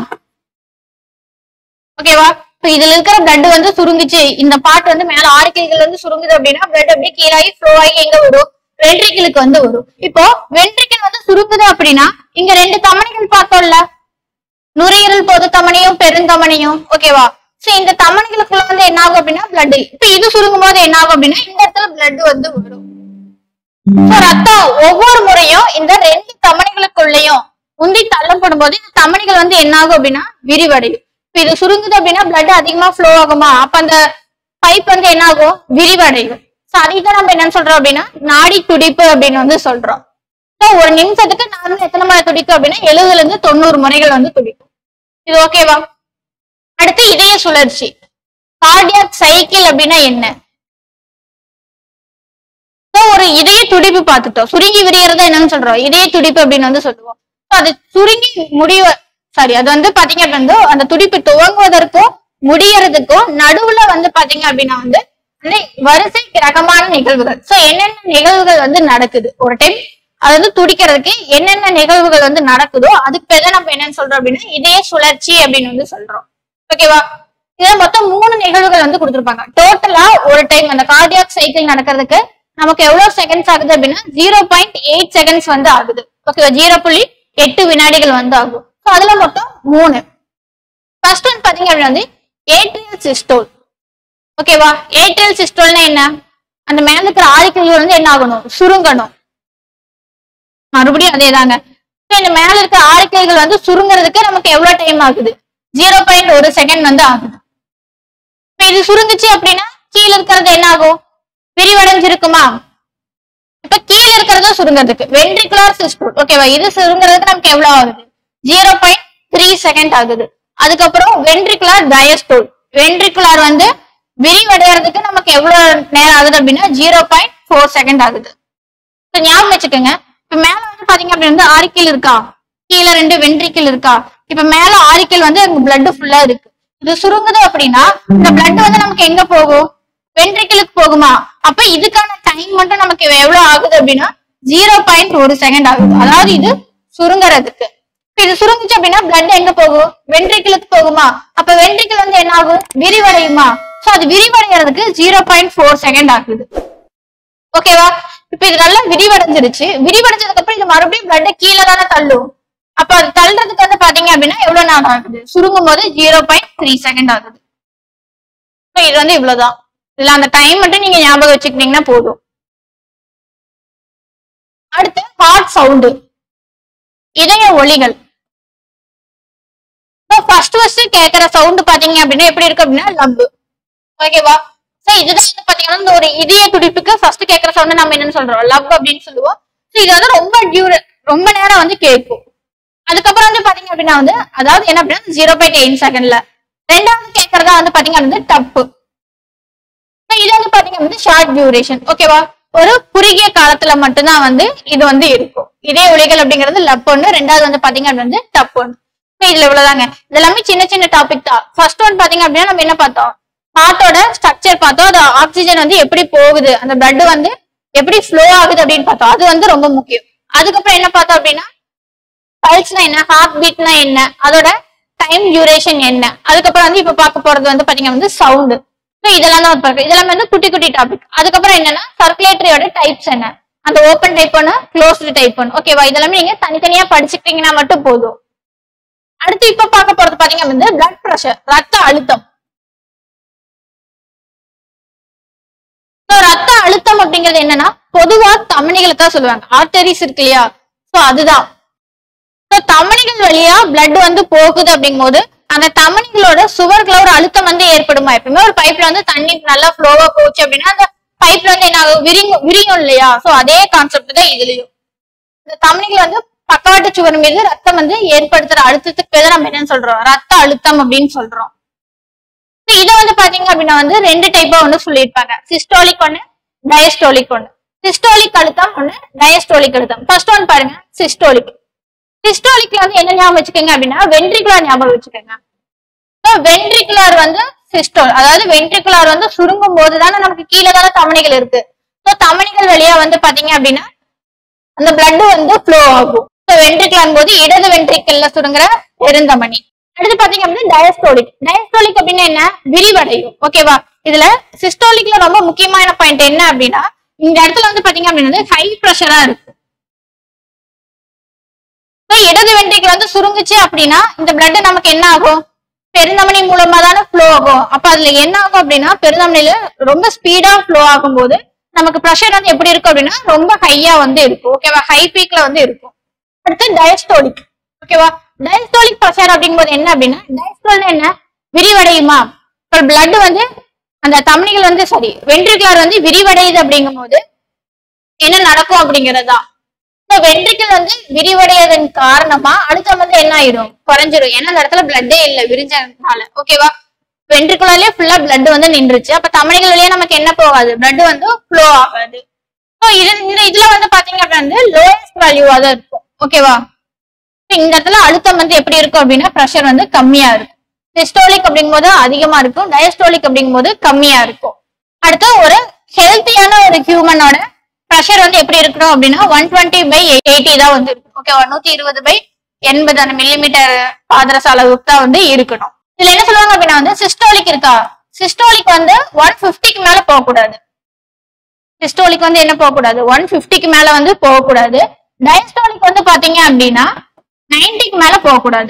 ஓகேவா இப்ப இதுல இருக்கிற blood வந்து சுருங்குச்சு இந்த பார்ட் வந்து மேல ஆரிக்கிள்கள் வந்து சுருங்குது அப்படின்னா blood அப்படியே கீழாகி ஃப்ளோ ஆகி எங்க வரும் வென்ட்ரிக்கிளுக்கு வந்து வரும் இப்போ வென்ட்ரிக்கிள் வந்து சுருங்குது அப்படின்னா இங்க ரெண்டு தமனிகள் பார்த்தோம்ல நுரையீரல் பொது தமனியும் பெருந்தமனியும் ஓகேவா சோ இந்த தமனிகளுக்குள்ள வந்து என்ன ஆகும் அப்படின்னா blood இப்ப இது சுருங்கும் போது என்ன ஆகும் அப்படின்னா இந்த இடத்துல blood வந்து வரும் So, ரத்தம் ஒவ்வொரு முறையும் இந்த ரெண்டு தமனிகளுக்குள்ளயும் உந்தி தள்ளப்படும் போது இந்த தமனிகள் வந்து என்ன ஆகும் அப்படின்னா விரிவடையும் இப்ப இது சுருங்குது அப்படின்னா பிளட் அதிகமா ஃப்ளோ ஆகுமா அப்ப அந்த பைப் வந்து என்ன ஆகும் விரிவடையும் சோ அதுதான் நம்ம என்ன சொல்றோம் அப்படின்னா நாடி துடிப்பு அப்படின்னு வந்து சொல்றோம் So, ஒரு நிமிஷத்துக்கு நார்மல் எத்தனை முறை துடிக்கும் அப்படின்னா எழுபதுல இருந்து தொண்ணூறு முறைகள் வந்து துடிக்கும் இது ஓகேவா அடுத்து இதய சுழற்சி கார்டியாக் சைக்கிள் அப்படின்னா என்ன So, ஒரு இதய துடிப்பு பார்த்துட்டோம் சுருங்கி விரியறத என்னன்னு சொல்றோம் இதய துடிப்பு அப்படின்னு வந்து சொல்லுவோம் So, அது சுருங்கி முடிவ சாரி அது வந்து பாத்தீங்க அப்படின்னா வந்து அந்த துடிப்பு துவங்குவதற்கும் முடியறதுக்கும் நடுவுல வந்து பாத்தீங்க அப்படின்னா வந்து அந்த வரிசை ரகமான நிகழ்வுகள் சோ என்னென்ன நிகழ்வுகள் வந்து நடக்குது ஒரு டைம் அது வந்து துடிக்கிறதுக்கு என்னென்ன நிகழ்வுகள் வந்து நடக்குதோ அதுக்கு பேர் தான் நம்ம என்னன்னு சொல்றோம் அப்படின்னா இதய சுழற்சி அப்படின்னு வந்து சொல்றோம் ஓகேவா இதுல மொத்தம் மூணு நிகழ்வுகள் வந்து கொடுத்திருப்பாங்க டோட்டலா ஒரு டைம் அந்த கார்டியாக் சைக்கிள் நடக்கிறதுக்கு நமக்கு எவ்வளவு செகண்ட்ஸ் ஆகுது அப்படின்னா ஜீரோ பாயிண்ட் எயிட் செகண்ட்ஸ் வந்து ஆகுது ஓகேவா ஜீரோ புள்ளி எட்டு வினாடிகள் வந்து ஆகும் ஸோ அதுல மொத்தம் மூணு ஃபர்ஸ்ட் ஒன் பாத்தீங்க அப்படின்னா வந்து ஏட்ரியல் சிஸ்டோல் ஓகேவா ஏட்ரியல் சிஸ்டோல்னா என்ன அந்த மேல இருக்கிற ஆதிக்கல்கள் வந்து என்ன ஆகணும் சுருங்கணும் மறுபடியும் அதே தாங்க இந்த மேல இருக்கிற ஆதிக்கல்கள் வந்து சுருங்குறதுக்கு நமக்கு எவ்வளவு டைம் ஆகுது ஜீரோ பாயிண்ட் ஒரு செகண்ட் வந்து ஆகுது இப்ப இது சுருங்குச்சு அப்படின்னா கீழே இருக்கிறது என்ன ஆகும் விரிவடைஞ்சிருக்குமா இப்ப கீழே இருக்கிறத சுருங்குறதுக்கு வென்ட்ரிகுலர் சிஸ்டோல் ஓகேவா இது சுருங்குறதுக்கு நமக்கு எவ்வளவு ஆகுது ஜீரோ பாயிண்ட் த்ரீ செகண்ட் ஆகுது அதுக்கப்புறம் வென்ட்ரிகுலர் டயஸ்டோல் வென்ட்ரிகுலர் வந்து விரிவடைறதுக்கு நமக்கு எவ்வளவு நேரம் ஆகுது அப்படின்னா ஜீரோ பாயிண்ட் ஃபோர் செகண்ட் ஆகுது இப்ப ஞாபகம் வச்சுக்கோங்க இப்ப மேல வந்து பாத்தீங்க அப்படின்னா வந்து ஆரிக்கல் இருக்கா கீழே ரெண்டு வென்ட்ரிக்கல் இருக்கா இப்ப மேல ஆரிக்கல் வந்து அங்க பிளட் ஃபுல்லா இருக்கு இது சுருங்குது அப்படின்னா இந்த பிளட் வந்து நமக்கு எங்க போகும் வென்ட்ரிக்கலுக்கு போகுமா அப்ப இதுக்கான டைம் மட்டும் நமக்கு எவ்வளவு ஆகுது அப்படின்னா ஜீரோ பாயிண்ட் ஒரு செகண்ட் ஆகுது அதாவது இது சுருங்குறதுக்கு இப்ப இது சுருங்குச்சு அப்படின்னா பிளட் எங்க போகும் வென்ட்ரிக்கலுக்கு போகுமா அப்ப வென்ட்ரிக்கல் வந்து என்ன ஆகும் விரிவடையுமா சோ அது விரிவடைகிறதுக்கு ஜீரோ பாயிண்ட் ஃபோர் செகண்ட் ஆகுது ஓகேவா இப்ப இது நல்லா விரிவடைஞ்சிருச்சு விரிவடைஞ்சதுக்கு அப்புறம் இது மறுபடியும் பிளட் கீழே தானே தள்ளும் அப்ப அது தள்ளுறதுக்கு வந்து பாத்தீங்க அப்படின்னா எவ்வளவு நேரம் ஆகுது சுருங்கும் போது ஜீரோ பாயிண்ட் த்ரீ செகண்ட் ஆகுது So இது வந்து இவ்வளவுதான் இதுல அந்த டைம் மட்டும் நீங்க ஞாபகம் வச்சுக்கிட்டீங்கன்னா போதும் அடுத்து ஹார்ட் சவுண்டு இதய ஒலிகள் ஃபர்ஸ்ட் ஃபர்ஸ்ட் கேக்குற சவுண்ட் பாத்தீங்க அப்படின்னா எப்படி இருக்கு அப்படின்னா லம்பு ஓகேவா சோ இதுதான் வந்து பாத்தீங்கன்னா இந்த ஒரு இதய துடிப்புக்கு ஃபர்ஸ்ட் கேக்குற சவுண்ட் நம்ம என்னன்னு சொல்றோம் லவ் அப்படின்னு சொல்லுவோம் சோ இது வந்து ரொம்ப டியூர ரொம்ப நேரம் வந்து கேட்கும் அதுக்கப்புறம் வந்து பாத்தீங்க அப்படின்னா வந்து அதாவது என்ன அப்படின்னா ஜீரோ பாயிண்ட் எயிட் செகண்ட்ல ரெண்டாவது கேட்கறதா வந்து பாத்தீங்க அப்படின்னா டப்பு So இது வந்து பாத்தீங்க அப்படின்னா ஷார்ட் டியூரேஷன் ஓகேவா ஒரு குறுகிய காலத்துல மட்டும்தான் வந்து இது வந்து இருக்கும் இதே ஒலிகள் அப்படிங்கிறது லப் ஒன்று ரெண்டாவது வந்து பாத்தீங்க அப்படின்னா வந்து டப் ஒன்று So இதுல இவ்வளவுதாங்க இது எல்லாமே சின்ன சின்ன டாபிக் தான் ஃபர்ஸ்ட் ஒன் பாத்தீங்க அப்படின்னா நம்ம என்ன பார்த்தோம் ஹார்ட்டோட ஸ்ட்ரக்சர் பார்த்தோம் அது ஆக்சிஜன் வந்து எப்படி போகுது அந்த பிளட் வந்து எப்படி ஃப்ளோ ஆகுது அப்படின்னு பார்த்தோம் அது வந்து ரொம்ப முக்கியம் அதுக்கப்புறம் என்ன பார்த்தோம் அப்படின்னா பல்ஸ்னா என்ன ஹார்ட் பீட்னா என்ன அதோட டைம் டியூரேஷன் என்ன அதுக்கப்புறம் வந்து இப்ப பார்க்க போறது வந்து பாத்தீங்கன்னா வந்து சவுண்டு இதெல்லாம் தான் பார்க்க இதெல்லாம் வந்து குட்டி குட்டி டாபிக் அதுக்கப்புறம் என்னன்னா சர்க்குலேட்டரியோட டைப்ஸ் என்ன அந்த ஓப்பன் டைப் ஒன்று க்ளோஸ்டு டைப் ஒன்று ஓகேவா இதெல்லாமே நீங்க தனித்தனியா படிச்சுக்கிட்டீங்கன்னா மட்டும் போதும் அடுத்து இப்ப பார்க்க போறது பாத்தீங்கன்னா வந்து பிளட் ப்ரெஷர் ரத்த அழுத்தம் So, ரத்த அழுத்தம் அப்படிங்கிறது என்னன்னா பொதுவா தமனிகளை தான் சொல்லுவாங்க ஆர்டரிஸ் இருக்கு இல்லையா சோ அதுதான் So, தமனிகள் வழியா blood வந்து போகுது அப்படிங்கும்போது அந்த தமனிகளோட சுவர்கள ஒரு அழுத்தம் வந்து ஏற்படுமா எப்பவுமே ஒரு பைப்ல வந்து தண்ணி நல்லா ஃப்ளோவா போச்சு அப்படின்னா அந்த பைப்ல வந்து என்ன ஆகும் விரியும் விரியும் இல்லையா சோ அதே கான்செப்ட் தான் இதுலயும் இந்த தமனிகள் வந்து பக்கவாட்டு சுவர் மீது ரத்தம் வந்து ஏற்படுத்துற அழுத்தத்துக்கு பேர் தான் நம்ம என்னன்னு சொல்றோம் ரத்த அழுத்தம் அப்படின்னு சொல்றோம் So, இதை வந்து பாத்தீங்க அப்படின்னா வந்து ரெண்டு டைப்பா வந்து சொல்லியிருப்பாங்க சிஸ்டோலிக் ஒன்னு டயஸ்டோலிக் ஒன்னு சிஸ்டோலிக் அழுத்தம் ஒன்னு டயஸ்டோலிக் அழுத்தம் ஃபர்ஸ்ட் ஒன் பாருங்க சிஸ்டோலிக் சிஸ்டோலிக்ல வந்து என்ன ஞாபகம் வச்சுக்கோங்க அப்படின்னா வென்ட்ரிகுலர் ஞாபகம் வச்சுக்கோங்க வென்ட்ரிகுலர் வந்து சிஸ்டோல் அதாவது வென்ட்ரிகுலர் வந்து சுருங்கும் போது தானே நமக்கு கீழே தானே தமனிகள் இருக்கு ஸோ தமனிகள் வழியா வந்து பாத்தீங்க அப்படின்னா அந்த பிளட் வந்து ஃப்ளோ ஆகும் ஸோ வென்ட்ரிகுலர் போது இடது வென்ட்ரிக்கல்ல சுருங்குற பெருந்தமனி அடுத்து பாத்தீங்க அப்படின்னா டயஸ்டோலிக் டயஸ்டோலிக் அப்படின்னா என்ன விரிவடையும் ஓகேவா இதுல சிஸ்டோலிக்ல ரொம்ப முக்கியமான பாயிண்ட் என்ன அப்படின்னா இந்த இடத்துல வந்து பாத்தீங்க அப்படின்னா ஹை ப்ரெஷரா இருக்கு So, இடது வென்ட்ரிக்கல் வந்து சுருங்குச்சு அப்படின்னா இந்த பிளட் நமக்கு என்ன ஆகும் பெருந்தமனி மூலமா தானே ஃப்ளோ ஆகும் அப்ப அதுல என்ன ஆகும் அப்படின்னா பெருந்தமனில ரொம்ப ஸ்பீடா ஃப்ளோ ஆகும்போது நமக்கு ப்ரெஷர் வந்து எப்படி இருக்கும் அப்படின்னா ரொம்ப ஹையா வந்து இருக்கும் ஓகேவா ஹை பீக்ல வந்து இருக்கும் அடுத்து டயஸ்டோலிக் ஓகேவா டயஸ்டோலிக் ப்ரெஷர் அப்படிங்கும்போது என்ன அப்படின்னா டயஸ்டோல் என்ன விரிவடையுமா இப்போ பிளட் வந்து அந்த தமனிகள் வந்து சரி வென்ட்ரிகுலர் வந்து விரிவடையுது அப்படிங்கும்போது என்ன நடக்கும் அப்படிங்கறதா இப்போ வென்ட்ரிக்கல் வந்து விரிவடையதன் காரணமா அழுத்தம் வந்து என்ன ஆயிடும் குறைஞ்சிரும் ஏன்னா அந்த இடத்துல பிளட்டே இல்ல விரிஞ்சதுனால ஓகேவா வென்ட்ரிகுலர்லயே ஃபுல்லா பிளட் வந்து நின்றுச்சு அப்ப தமனிகள் வழியா நமக்கு என்ன போகாது பிளட் வந்து ஃப்ளோ ஆகாது ஸோ இது இந்த இதுல வந்து பாத்தீங்க அப்படின்னா வந்து லோயஸ்ட் வேல்யூவா தான் இருக்கும் ஓகேவா இந்த இடத்துல அழுத்தம் வந்து எப்படி இருக்கும் அப்படின்னா ப்ரெஷர் வந்து கம்மியா இருக்கும் சிஸ்டோலிக் அப்படிங்கும்போது அதிகமா இருக்கும் டயஸ்டோலிக் அப்படிங்கும்போது கம்மியா இருக்கும் அடுத்து ஒரு ஹெல்த்தியான ஒரு ஹியூமனோட ப்ரெஷர் வந்து எப்படி இருக்கணும் அப்படின்னா ஒன் டுவெண்ட்டி பை எயிட்டி தான் வந்து இருக்கும் ஓகேவா நூத்தி இருபது பை எண்பது அந்த மில்லிமீட்டர் பாதரச அளவுக்கு தான் வந்து இருக்கணும் இதுல என்ன சொல்லுவாங்க அப்படின்னா வந்து சிஸ்டோலிக் இருக்கா சிஸ்டோலிக் வந்து ஒன் பிப்டிக்கு மேல போகக்கூடாது சிஸ்டோலிக் வந்து என்ன போகக்கூடாது ஒன் பிப்டிக்கு மேல வந்து போகக்கூடாது டயஸ்டோலிக் வந்து பாத்தீங்க அப்படின்னா நைன்டிக்கு மேல போகக்கூடாது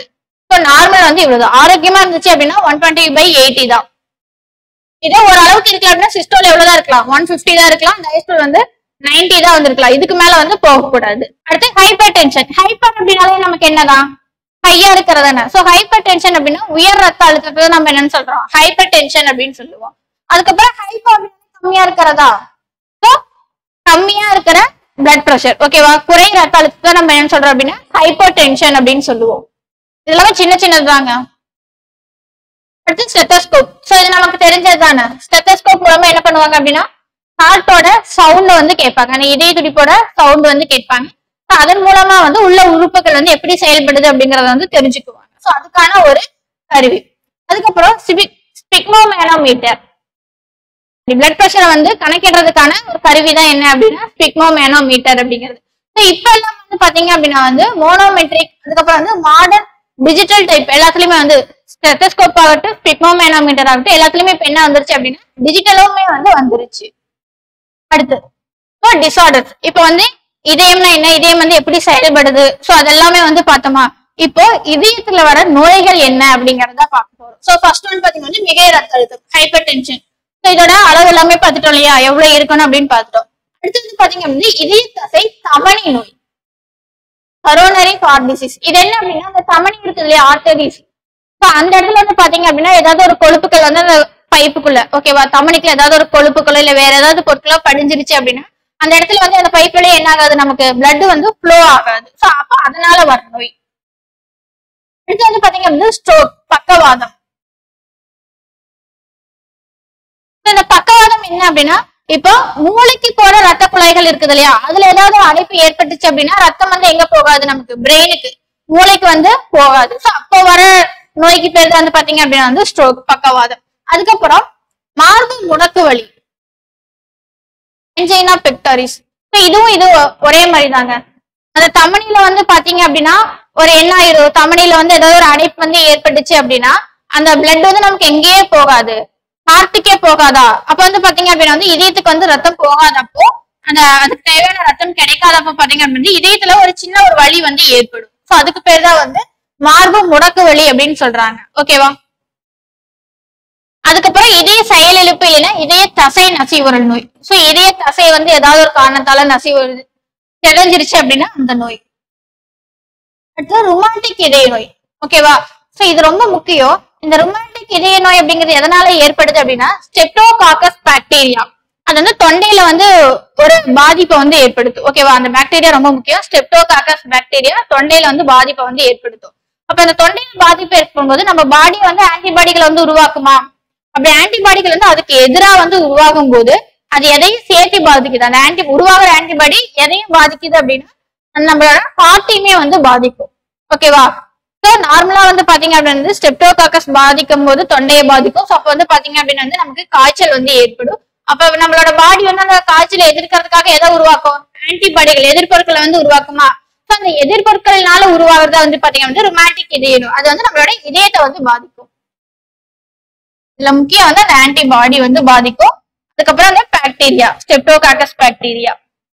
இப்போ நார்மல் வந்து இவ்வளவு ஆரோக்கியமா இருந்துச்சு அப்படின்னா ஒன் டுவெண்ட்டி பை எயிட்டி தான் இதே ஒரு அளவுக்கு இருக்கலாம் அப்படின்னா சிஸ்டோல் எவ்வளவுதான் இருக்கலாம் ஒன் பிப்டி தான் இருக்கலாம் டயஸ்டோல் வந்து 90 தான் வந்திருக்கலாம் இதுக்கு மேல வந்து போக கூடாது அடுத்து ஹைப்பர் டென்ஷன் ஹைப்பர் அப்படின்னாலே நமக்கு என்னதான் ஹையா இருக்கிறது தானே சோ ஹைப்பர் டென்ஷன் அப்படின்னா உயர் ரத்த அழுத்தத்தை நம்ம என்னன்னு சொல்றோம் ஹைப்பர் டென்ஷன் அப்படின்னு சொல்லுவோம் அதுக்கப்புறம் ஹைப்பர் அப்படின்னா கம்மியா இருக்கிறதா So, கம்மியா இருக்கிற பிளட் பிரஷர் ஓகேவா குறை ரத்த அழுத்தத்தை நம்ம என்ன சொல்றோம் அப்படின்னா ஹைப்பர் டென்ஷன் அப்படின்னு சொல்லுவோம் இதெல்லாமே சின்ன சின்னதுதாங்க அடுத்து ஸ்டெத்தஸ்கோப் சோ இது நமக்கு தெரிஞ்சது தானே ஸ்டெத்தஸ்கோப் மூலமா என்ன பண்ணுவாங்க அப்படின்னா ஹார்ட்டோட சவுண்ட் வந்து கேட்பாங்க அந்த இதய துடிப்போட சவுண்ட் வந்து கேட்பாங்க So, அதன் மூலமா வந்து உள்ள உறுப்புகள் வந்து எப்படி செயல்படுது அப்படிங்கறத வந்து தெரிஞ்சுக்குவாங்க சோ அதுக்கான ஒரு கருவி அதுக்கப்புறம் சிபிக் ஸ்பிக்மோமேனோமீட்டர் பிளட் பிரஷரை வந்து கணக்கிடுறதுக்கான ஒரு கருவி தான் என்ன அப்படின்னா ஸ்பிக்மோமேனோமீட்டர் அப்படிங்கிறது So, இப்ப எல்லாம் வந்து பாத்தீங்க அப்படின்னா வந்து மோனோமெட்ரிக் அதுக்கப்புறம் வந்து மாடர்ன் டிஜிட்டல் டைப் எல்லாத்துலயுமே வந்து ஸ்டெத்தஸ்கோப் ஆகட்டும் ஸ்பிக்மோமேனோமீட்டர் ஆகட்டும் எல்லாத்துலயுமே இப்ப என்ன வந்துருச்சு அப்படின்னா டிஜிட்டலுமே வந்து வந்துருச்சு அடுத்து இப்போ டிசார்டர்ஸ் இப்போ வந்து இதயம்னா என்ன இதயம் வந்து எப்படி செயல்படுது சோ அதெல்லாமே வந்து பார்த்தோமா இப்போ இதயத்துல வர நோய்கள் என்ன அப்படிங்கறத பார்க்க போறோம் சோ ஃபர்ஸ்ட் ஒன் பாத்தீங்கன்னா வந்து மிகை ரத்த அழுத்தம் ஹைப்பர் டென்ஷன் ஸோ இதோட அளவு எல்லாமே பார்த்துட்டோம் இல்லையா எவ்வளவு இருக்கணும் அப்படின்னு பார்த்துட்டோம் அடுத்தது பாத்தீங்க அப்படின்னா இதய தசை தமனி நோய் கரோனரி ஹார்ட் டிசீஸ் இது என்ன அப்படின்னா அந்த தமனி இருக்குது இல்லையா ஆர்டரிஸ் ஸோ அந்த இடத்துல வந்து பாத்தீங்க அப்படின்னா ஏதாவது ஒரு கொழுப்புகள் வந்து அந்த பைப்புக்குள்ள ஓகேவா தமனிக்குள்ள ஏதாவது ஒரு கொழுப்புக்குள்ள இல்ல வேற ஏதாவது பொருட்களோ படிஞ்சிருச்சு அப்படின்னா அந்த இடத்துல வந்து அந்த பைப்புல என்ன ஆகாது நமக்கு blood வந்து ஃப்ளோ ஆகாது ஸோ அப்போ அதனால வர நோய் அடுத்து வந்து பாத்தீங்க அப்படின்னா ஸ்ட்ரோக் பக்கவாதம் So, இந்த பக்கவாதம் என்ன அப்படின்னா இப்போ மூளைக்கு போற ரத்த குழாய்கள் இருக்குது இல்லையா அதுல ஏதாவது அடைப்பு ஏற்பட்டுச்சு அப்படின்னா ரத்தம் வந்து எங்க போகாது நமக்கு பிரெயினுக்கு மூளைக்கு வந்து போகாது சோ அப்போ வர நோய்க்கு பேர் தான் வந்து பாத்தீங்க அப்படின்னா வந்து ஸ்ட்ரோக் பக்கவாதம் அதுக்கப்புறம் மார்பு முடக்கு வலி என்ஜைனா பெக்டாரிஸ் இதுவும் இது ஒரே மாதிரி தாங்க அந்த தமனில வந்து பாத்தீங்க அப்படின்னா ஒரு என்ன ஆயிரும் தமனில வந்து ஏதாவது ஒரு அடைப்பு வந்து ஏற்பட்டுச்சு அப்படின்னா அந்த பிளட் வந்து நமக்கு எங்கேயே போகாது ஹார்ட்டுக்கே போகாதா அப்ப வந்து பாத்தீங்க அப்படின்னா வந்து இதயத்துக்கு வந்து ரத்தம் போகாதப்போ அந்த அதுக்கு தேவையான ரத்தம் கிடைக்காதப்போ பாத்தீங்க அப்படின்னா இதயத்துல ஒரு சின்ன ஒரு வலி வந்து ஏற்படும் சோ அதுக்கு பேர் தான் வந்து மார்பு முடக்கு வலி அப்படின்னு சொல்றாங்க ஓகேவா அதுக்கப்புறம் இதய செயலிழப்பு இல்லைன்னா இதய தசை நசிவுறல் நோய் சோ இதய தசை வந்து ஏதாவது ஒரு காரணத்தால நசிவுறது தெரிஞ்சிருச்சு அப்படின்னா அந்த நோய் அடுத்து ருமாட்டிக் இதய நோய் ஓகேவா சோ இது ரொம்ப முக்கியம் இந்த ருமாட்டிக் இதய நோய் அப்படிங்கிறது எதனால ஏற்படுது அப்படின்னா ஸ்டெப்டோகாக்கஸ் பாக்டீரியா அது வந்து தொண்டையில வந்து ஒரு பாதிப்பை வந்து ஏற்படுத்தும் ஓகேவா அந்த பாக்டீரியா ரொம்ப முக்கியம் ஸ்டெப்டோகாக்கஸ் பாக்டீரியா தொண்டையில வந்து பாதிப்பை வந்து ஏற்படுத்தும் அப்ப அந்த தொண்டையில பாதிப்பு ஏற்படும்போது நம்ம பாடி வந்து ஆன்டிபாடிகளை வந்து உருவாக்குமா அப்படி ஆன்டிபாடிகள் வந்து அதுக்கு எதிராக வந்து உருவாகும் போது அது எதையும் சேர்த்து பாதிக்குது அந்த ஆன்டி உருவாகிற ஆன்டிபாடி எதையும் பாதிக்குது அப்படின்னா அது நம்மளோட ஹார்ட்டையுமே வந்து பாதிக்கும் ஓகேவா ஸோ நார்மலா வந்து பாத்தீங்க அப்படின்னா வந்து ஸ்டெப்டோகாக்கஸ் பாதிக்கும் போது தொண்டையை பாதிக்கும் ஸோ அப்போ வந்து பாத்தீங்க அப்படின்னா வந்து நமக்கு காய்ச்சல் வந்து ஏற்படும் அப்ப நம்மளோட பாடி வந்து அந்த காய்ச்சலை எதிர்க்கிறதுக்காக எதை உருவாக்கும் ஆன்டிபாடிகள் எதிர்ப்பொருட்களை வந்து உருவாக்குமா ஸோ அந்த எதிர்ப்பொருட்கள்னால உருவாகிறதா வந்து பாத்தீங்க வந்து ரொமாட்டிக் இதயம் அது வந்து நம்மளோட இதயத்தை வந்து பாதிக்கும் இதுல முக்கியம் வந்து அந்த ஆன்டிபாடி வந்து பாதிக்கும் அதுக்கப்புறம் அந்த பாக்டீரியா ஸ்டெப்டோகாக்கஸ் பாக்டீரியா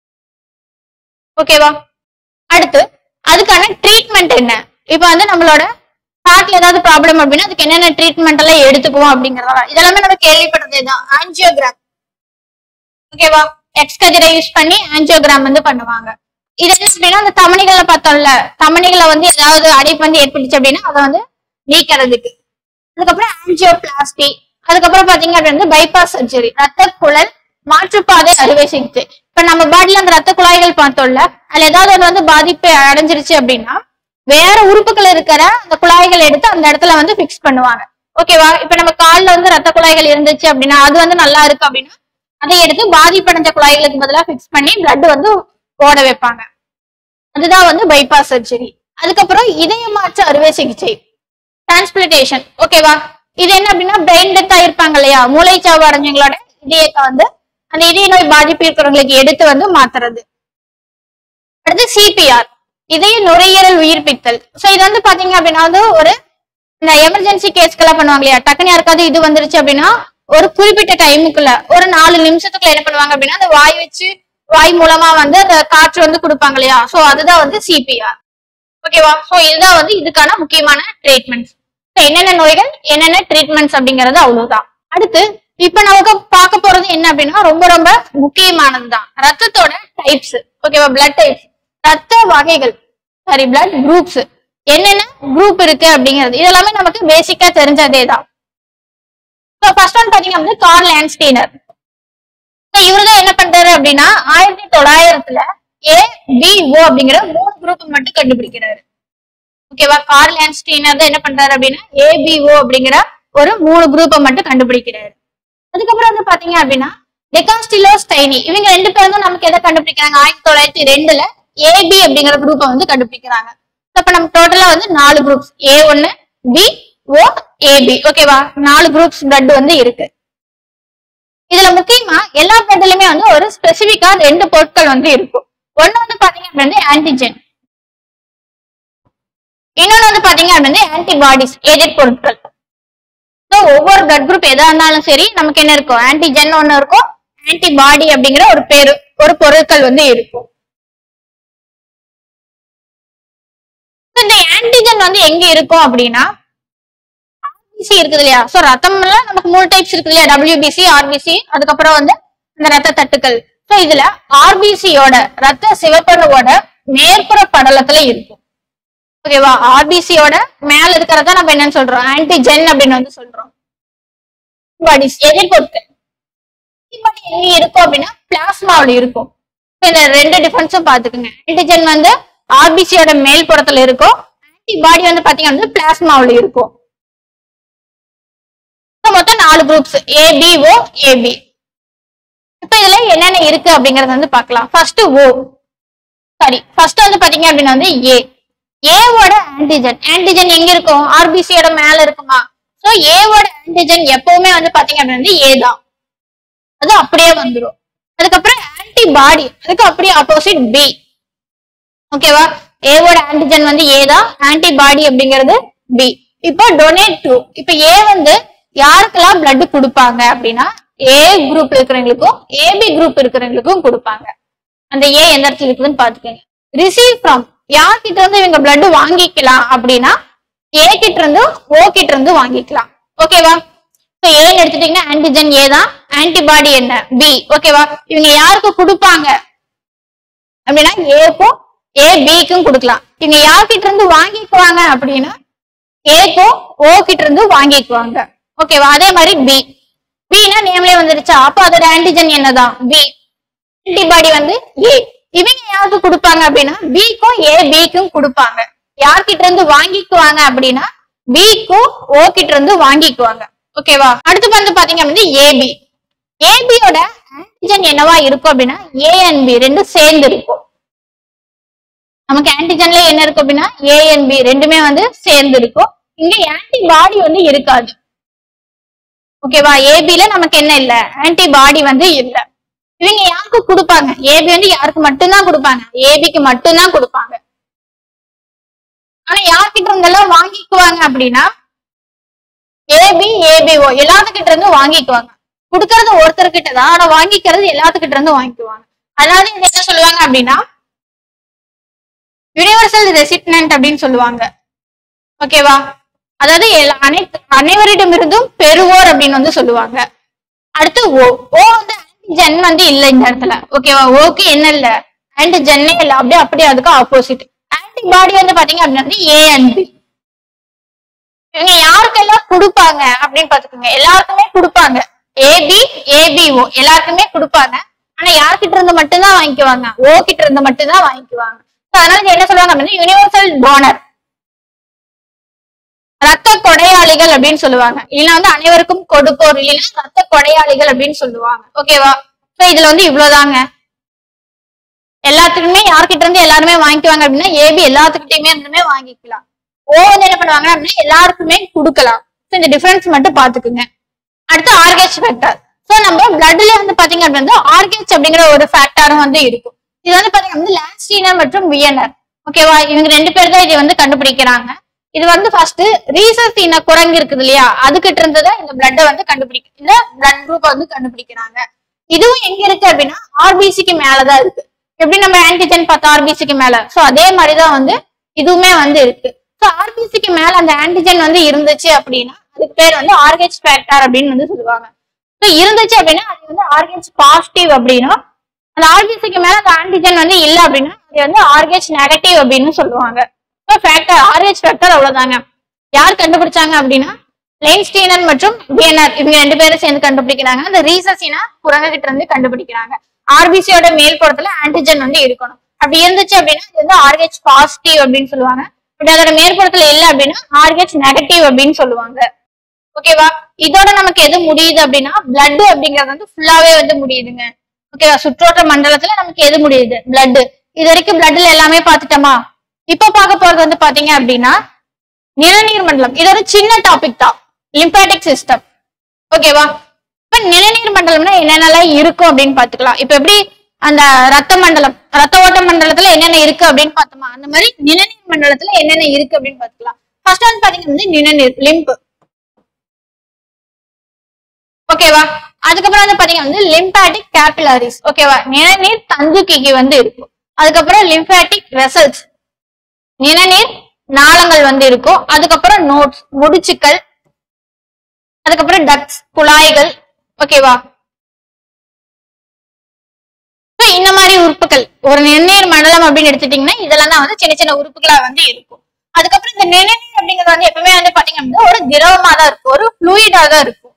ஓகேவா அடுத்து அதுக்கான ட்ரீட்மெண்ட் என்ன இப்போ வந்து நம்மளோட ஹார்ட்ல ஏதாவது ப்ராப்ளம் அப்படின்னா அதுக்கு என்னென்ன ட்ரீட்மெண்ட் எல்லாம் எடுத்துக்குவோம் அப்படிங்கறதா இதெல்லாமே நம்ம கேள்விப்பட்டதே தான் ஆன்ஜியோகிராம் ஓகேவா எக்ஸ் கதிரை யூஸ் பண்ணி ஆன்ஜியோகிராம் வந்து பண்ணுவாங்க இது என்ன அப்படின்னா அந்த தமணிகளை பார்த்தோம்ல தமணிகளை வந்து ஏதாவது அடைப்பு வந்து ஏற்பட்டுச்சு அப்படின்னா அதை வந்து நீக்கிறதுக்கு அதுக்கப்புறம் ஆன்ஜியோபிளாஸ்டி அதுக்கப்புறம் பாத்தீங்க அப்படின்னா பைபாஸ் சர்ஜரி ரத்த குழல் மாற்றுப்பாதை அறுவை சிகிச்சை இப்ப நம்ம பாடியில அந்த ரத்த குழாய்கள் பார்த்தோம்ல அதுல ஏதாவது ஒண்ணு வந்து பாதிப்பு அடைஞ்சிருச்சு அப்படின்னா வேற உறுப்புகள் இருக்கிற அந்த குழாய்கள் எடுத்து அந்த இடத்துல வந்து பிக்ஸ் பண்ணுவாங்க ஓகேவா இப்ப நம்ம கால்ல வந்து ரத்த குழாய்கள் இருந்துச்சு அப்படின்னா அது வந்து நல்லா இருக்கு அப்படின்னா அதை எடுத்து பாதிப்படைஞ்ச குழாய்களுக்கு பதிலா பிக்ஸ் பண்ணி பிளட் வந்து ஓட வைப்பாங்க அதுதான் வந்து பைபாஸ் சர்ஜரி அதுக்கப்புறம் இதய மாற்று அறுவை சிகிச்சை டிரான்ஸ்பிளேஷன் ஓகேவா இது என்ன அப்படின்னா பிரெயின் டெத் ஆயிருப்பாங்க இல்லையா மூளைச்சாவு அடைஞ்சவங்களோட இதயத்தை வந்து அந்த இதய நோய் பாதிப்பு இருக்கிறவங்களுக்கு எடுத்து வந்து மாத்துறது அடுத்து சிபிஆர் இதய நுரையீரல் உயிர்ப்பித்தல் சோ இது வந்து பாத்தீங்க அப்படின்னா வந்து ஒரு இந்த எமர்ஜென்சி கேஸ்க்கெல்லாம் பண்ணுவாங்க இல்லையா டக்குன்னு யாருக்காவது இது வந்துருச்சு அப்படின்னா ஒரு குறிப்பிட்ட டைமுக்குள்ள ஒரு நாலு நிமிஷத்துக்குள்ள என்ன பண்ணுவாங்க அப்படின்னா அந்த வாய் வச்சு வாய் மூலமா வந்து அந்த காற்று வந்து கொடுப்பாங்க இல்லையா சோ அதுதான் வந்து சிபிஆர் ஓகேவா சோ இதுதான் வந்து இதுக்கான முக்கியமான ட்ரீட்மெண்ட்ஸ் என்னென்ன நோய்கள் என்னென்ன ட்ரீட்மெண்ட்ஸ் அப்படிங்கறது அவ்வளவுதான் அடுத்து இப்ப நமக்கு பார்க்க போறது என்ன அப்படின்னா ரொம்ப ரொம்ப முக்கியமானது தான் ரத்தத்தோட டைப்ஸ் ஓகேவா பிளட் டைப்ஸ் ரத்த வகைகள் சாரி பிளட் குரூப்ஸ் என்னென்ன குரூப் இருக்கு அப்படிங்கிறது இதெல்லாமே நமக்கு பேசிக்கா தெரிஞ்சதே தான் ஃபர்ஸ்ட் ஒன் பாத்தீங்கன்னா வந்து கார்ல் லேண்ட்ஸ்டீனர் இவரு தான் என்ன பண்றாரு அப்படின்னா ஆயிரத்தி தொள்ளாயிரத்துல ஏ பி ஓ அப்படிங்கிற மூணு குரூப் மட்டும் கண்டுபிடிக்கிறாரு ஓகேவா கார்ல் லேண்ட்ஸ்டீனர் தான் என்ன பண்றாரு அப்படின்னா ஏபிஓ அப்படிங்கிற ஒரு மூணு குரூப்பை மட்டும் கண்டுபிடிக்கிறாரு அதுக்கப்புறம் வந்து பாத்தீங்க அப்படின்னா டெகாஸ்டிலோ ஸ்டைனி இவங்க ரெண்டு பேரும் தான் நமக்கு எதை கண்டுபிடிக்கிறாங்க ஆயிரத்தி தொள்ளாயிரத்தி ரெண்டுல ஏபி அப்படிங்கிற குரூப்பை வந்து கண்டுபிடிக்கிறாங்க அப்ப நம்ம டோட்டலா வந்து நாலு குரூப்ஸ் ஏ ஒன்னு பி ஓ ஏபி ஓகேவா நாலு குரூப்ஸ் பிளட் வந்து இருக்கு இதுல முக்கியமா எல்லா பிளட்லயுமே வந்து ஒரு ஸ்பெசிபிக்கா ரெண்டு பொருட்கள் வந்து இருக்கும் ஒண்ணு வந்து பாத்தீங்க அப்படின்னா ஆன்டிஜென் இன்னொன்னு வந்து பாத்தீங்க அப்படின்னா ஆன்டிபாடிஸ் எதிர் பொருட்கள் ஸோ ஒவ்வொரு பிளட் குரூப் எதா இருந்தாலும் சரி நமக்கு என்ன இருக்கும் ஆன்டிஜென் ஒண்ணு இருக்கும் ஆன்டிபாடி அப்படிங்கிற ஒரு பேரு ஒரு பொருட்கள் வந்து இருக்கும் இந்த ஆன்டிஜென் வந்து எங்க இருக்கும் அப்படின்னா ஆர்பிசி இருக்குது இல்லையா சோ ரத்தம்ல நமக்கு மூணு டைப்ஸ் இருக்குது இல்லையா டபிள்யூபிசி ஆர்பிசி அதுக்கப்புறம் வந்து இந்த ரத்த தட்டுக்கள் சோ இதுல ஆர்பிசியோட ரத்த சிவப்பணுவோட மேற்புற படலத்துல இருக்கும் ஓகேவா ஆர்பிசியோட மேல இருக்கிறத நம்ம என்னன்னு சொல்றோம் ஆன்டிஜென் அப்படின்னு வந்து சொல்றோம் பாடிஸ் எதிர்பொருட்கள் antibody எங்க இருக்கும் அப்படின்னா பிளாஸ்மாவில் இருக்கும் இந்த ரெண்டு டிஃபரன்ஸும் பாத்துக்குங்க ஆன்டிஜென் வந்து ஆர்பிசியோட மேல் புறத்துல இருக்கும் ஆன்டிபாடி வந்து பாத்தீங்கன்னா பிளாஸ்மாவில் இருக்கும் மொத்தம் நாலு குரூப்ஸ் ஏபிஓ ஏபி இப்ப இதுல என்னென்ன இருக்கு அப்படிங்கறத வந்து பார்க்கலாம் ஃபர்ஸ்ட் ஓ சாரி ஃபர்ஸ்ட் வந்து பாத்தீங்க அப்படின்னா வந்து ஏ ஏவோட ஆன்டிஜன் ஆன்டிஜன் எங்க இருக்கும் ஆர்பிசியோட மேல இருக்குமா சோ ஏவோட ஆன்டிஜன் எப்பவுமே வந்து பாத்தீங்க அப்படின்னா வந்து ஏ தான் அது அப்படியே வந்துடும் அதுக்கப்புறம் ஆன்டிபாடி அதுக்கு அப்படியே ஆப்போசிட் பி ஓகேவா ஏவோட ஆன்டிஜன் வந்து ஏ தான் ஆன்டிபாடி அப்படிங்கிறது பி இப்போ டொனேட் டு இப்போ ஏ வந்து யாருக்கெல்லாம் பிளட் கொடுப்பாங்க அப்படின்னா ஏ குரூப் இருக்கிறவங்களுக்கும் ஏபி குரூப் இருக்கிறவங்களுக்கும் கொடுப்பாங்க அந்த ஏ எந்த இடத்துல இருக்குதுன்னு பாத்துக்கோங்க ரிசீவ் ஃப்ரம் யார்கிட்ட இருந்து இவங்க பிளட் வாங்கிக்கலாம் அப்படின்னா ஏ கிட்ட இருந்து ஓ கிட்ட இருந்து வாங்கிக்கலாம் ஓகேவா இப்போ ஏன்னு எடுத்துட்டீங்கன்னா ஆன்டிஜன் ஏ தான் ஆன்டிபாடி என்ன பி ஓகேவா இவங்க யாருக்கு கொடுப்பாங்க அப்படின்னா ஏக்கும் ஏ பிக்கும் கொடுக்கலாம் இவங்க யார்கிட்ட இருந்து வாங்கிக்குவாங்க அப்படின்னா ஏக்கும் ஓ கிட்ட இருந்து வாங்கிக்குவாங்க ஓகேவா அதே மாதிரி பி பின்னா நேம்லயே வந்துருச்சா அப்போ அதோட ஆன்டிஜன் என்னதான் பி ஆன்டிபாடி வந்து ஏ இவங்க யாருக்கு கொடுப்பாங்க அப்படின்னா பிக்கும் ஏ பிக்கும் கொடுப்பாங்க யார்கிட்ட இருந்து வாங்கிக்குவாங்க அப்படின்னா பிக்கும் ஓ கிட்ட இருந்து வாங்கிக்குவாங்க ஓகேவா அடுத்து வந்து பாத்தீங்க அப்படின்னா ஏபி ஏபியோட ஆன்டிஜன் என்னவா இருக்கும் அப்படின்னா ஏஎன்பி ரெண்டும் சேர்ந்து இருக்கும் நமக்கு ஆன்டிஜன்ல என்ன இருக்கும் அப்படின்னா ஏஎன்பி ரெண்டுமே வந்து சேர்ந்து இருக்கும் இங்க ஆன்டிபாடி வந்து இருக்காது ஓகேவா ஏபில நமக்கு என்ன இல்ல ஆன்டிபாடி வந்து இல்ல இவங்க யாருக்கு கொடுப்பாங்க ஏபி வந்து யாருக்கு மட்டும்தான் கொடுப்பாங்க ஏபிக்கு மட்டும்தான் கொடுப்பாங்க ஆனா யார்கிட்ட இருந்தெல்லாம் வாங்கிக்குவாங்க அப்படின்னா ஏபி ஏபிஓ எல்லாத்துக்கிட்ட இருந்து வாங்கிக்குவாங்க கொடுக்கறது ஒருத்தர்கிட்ட தான் ஆனா வாங்கிக்கிறது எல்லாத்துக்கிட்ட இருந்து வாங்கிக்குவாங்க அதாவது இது என்ன சொல்லுவாங்க அப்படின்னா யுனிவர்சல் ரெசிப்டன்ட் அப்படின்னு சொல்லுவாங்க ஓகேவா அதாவது எல்லா- அனைத்து அனைவரிடமிருந்தும் பெறுவோர் அப்படின்னு வந்து சொல்லுவாங்க அடுத்து ஓ ஓ வந்து ஜென் வந்து இல்ல இந்த இடத்துல ஓகேவா ஓக்கு என்ன இல்ல அண்ட் ஜென்னே இல்ல அப்படியே அப்படியே அதுக்கு ஆப்போசிட் ஆன்டிபாடி வந்து பாத்தீங்க அப்படின்னா வந்து ஏ அண்ட் பி இவங்க யாருக்கெல்லாம் கொடுப்பாங்க அப்படின்னு பாத்துக்கோங்க எல்லாருக்குமே கொடுப்பாங்க ஏபி ஏபிஓ எல்லாருக்குமே கொடுப்பாங்க ஆனா யார்கிட்ட இருந்து மட்டும்தான் வாங்கிக்குவாங்க ஓ கிட்ட இருந்து மட்டும்தான் வாங்கிக்குவாங்க So, அதனால இது என்ன சொல்லுவாங்க அப்படின்னா யூனிவர்சல் டோனர் ரத்த கொடையாளிகள் அப்படின்னு சொல்லுவாங்க இல்லைன்னா வந்து அனைவருக்கும் கொடுப்போர் இல்லைன்னா ரத்த கொடையாளிகள் அப்படின்னு சொல்லுவாங்க ஓகேவா சோ இதுல வந்து இவ்வளவுதாங்க எல்லாத்துக்குமே யார்கிட்ட இருந்து எல்லாருமே வாங்கிக்குவாங்க அப்படின்னா ஏபி எல்லாத்துக்கிட்டயுமே இருந்துமே வாங்கிக்கலாம் ஓ வந்து என்ன பண்ணுவாங்க அப்படின்னா எல்லாருக்குமே கொடுக்கலாம் சோ இந்த டிஃபரன்ஸ் மட்டும் பாத்துக்குங்க அடுத்து ஆர்கேச் ஃபேக்டர் சோ நம்ம பிளட்ல வந்து பாத்தீங்க அப்படின்னா ஆர்கேச் அப்படிங்கிற ஒரு ஃபேக்டரும் வந்து இருக்கும் இது வந்து பாத்தீங்க வந்து லாஸ்டீனர் மற்றும் வியனர் ஓகேவா இவங்க ரெண்டு பேர் தான் இதை வந்து கண்டுபிடிக்கிறாங்க இது வந்து ஃபர்ஸ்ட் ரீசர்ச் இன குரங்கு இருக்குது இல்லையா அதுகிட்ட இருந்ததை இந்த பிளட்டை வந்து கண்டுபிடிக்க இந்த பிளட் குரூப் வந்து கண்டுபிடிக்கிறாங்க இதுவும் எங்க இருக்கு அப்படின்னா ஆர்பிசிக்கு மேலதான் இருக்கு எப்படி நம்ம ஆன்டிஜன் பார்த்தா ஆர்பிசிக்கு மேல சோ அதே மாதிரிதான் வந்து இதுவுமே வந்து இருக்கு ஸோ ஆர்பிசிக்கு மேல அந்த ஆன்டிஜன் வந்து இருந்துச்சு அப்படின்னா அதுக்கு பேர் வந்து ஆர்கெச் ஃபேக்டர் அப்படின்னு வந்து சொல்லுவாங்க ஸோ இருந்துச்சு அப்படின்னா அது வந்து ஆர்கெச் பாசிட்டிவ் அப்படின்னா அந்த ஆர்பிசிக்கு மேல அந்த ஆன்டிஜன் வந்து இல்ல அப்படின்னா அது வந்து ஆர்கெச் நெகட்டிவ் அப்படின்னு சொல்லுவாங்க ஸோ ஃபேக்டர் ஆர்கெச் ஃபேக்டர் அவ்வளவுதாங்க யார் கண்டுபிடிச்சாங்க அப்படின்னா லைன்ஸ்டீனர் மற்றும் பிஎன்ஆர் இவங்க ரெண்டு பேரும் சேர்ந்து கண்டுபிடிக்கிறாங்க அந்த ரீசஸினா குரங்கு கிட்ட இருந்து கண்டுபிடிக்கிறாங்க ஆர்பிசியோட மேல் புறத்துல ஆன்டிஜன் வந்து இருக்கணும் அப்படி இருந்துச்சு அப்படின்னா இது வந்து ஆர்ஹெச் பாசிட்டிவ் அப்படின்னு சொல்லுவாங்க பட் அதோட மேற்புறத்துல இல்ல அப்படின்னா ஆர்ஹெச் நெகட்டிவ் அப்படின்னு சொல்லுவாங்க ஓகேவா இதோட நமக்கு எது முடியுது அப்படின்னா பிளட் அப்படிங்கறது வந்து ஃபுல்லாவே வந்து முடியுதுங்க ஓகேவா சுற்றோட்ட மண்டலத்துல நமக்கு எது முடியுது பிளட் இது வரைக்கும் பிளட்ல எல்லாமே பார்த்துட்டோமா இப்ப பார்க்க போறது வந்து பாத்தீங்க அப்படின்னா நிணநீர் மண்டலம் இது ஒரு சின்ன டாபிக் தான் லிம்பாட்டிக் சிஸ்டம் ஓகேவா இப்ப நிணநீர் மண்டலம்னா என்னென்னலாம் இருக்கும் அப்படின்னு பாத்துக்கலாம் இப்ப எப்படி அந்த ரத்த மண்டலம் ரத்த ஓட்ட மண்டலத்துல என்னென்ன இருக்கு அப்படின்னு பார்த்தோமா அந்த மாதிரி நிணநீர் மண்டலத்துல என்னென்ன இருக்கு அப்படின்னு பாத்துக்கலாம் ஃபர்ஸ்ட் வந்து பாத்தீங்கன்னா வந்து நிணநீர் லிம்ப் ஓகேவா அதுக்கப்புறம் வந்து பாத்தீங்கன்னா வந்து லிம்பாட்டிக் கேபிலரிஸ் ஓகேவா நிணநீர் தந்துக்கிக்கு வந்து இருக்கும் அதுக்கப்புறம் லிம்பாட்டிக் வெசல்ஸ் நிணநீர் நாளங்கள் வந்து இருக்கும் அதுக்கப்புறம் நோட்ஸ் முடிச்சுக்கள் அதுக்கப்புறம் டக்ஸ் குழாய்கள் ஓகேவா So, இந்த மாதிரி உறுப்புகள் ஒரு நிணநீர் மண்டலம் அப்படின்னு எடுத்துட்டீங்கன்னா இதெல்லாம் தான் வந்து சின்ன சின்ன உறுப்புகளா வந்து இருக்கும் அதுக்கப்புறம் இந்த நிணநீர் அப்படிங்கிறது வந்து எப்பவுமே வந்து பாத்தீங்க அப்படின்னா ஒரு திரவமா தான் இருக்கும் ஒரு ஃப்ளூயிடா தான் இருக்கும்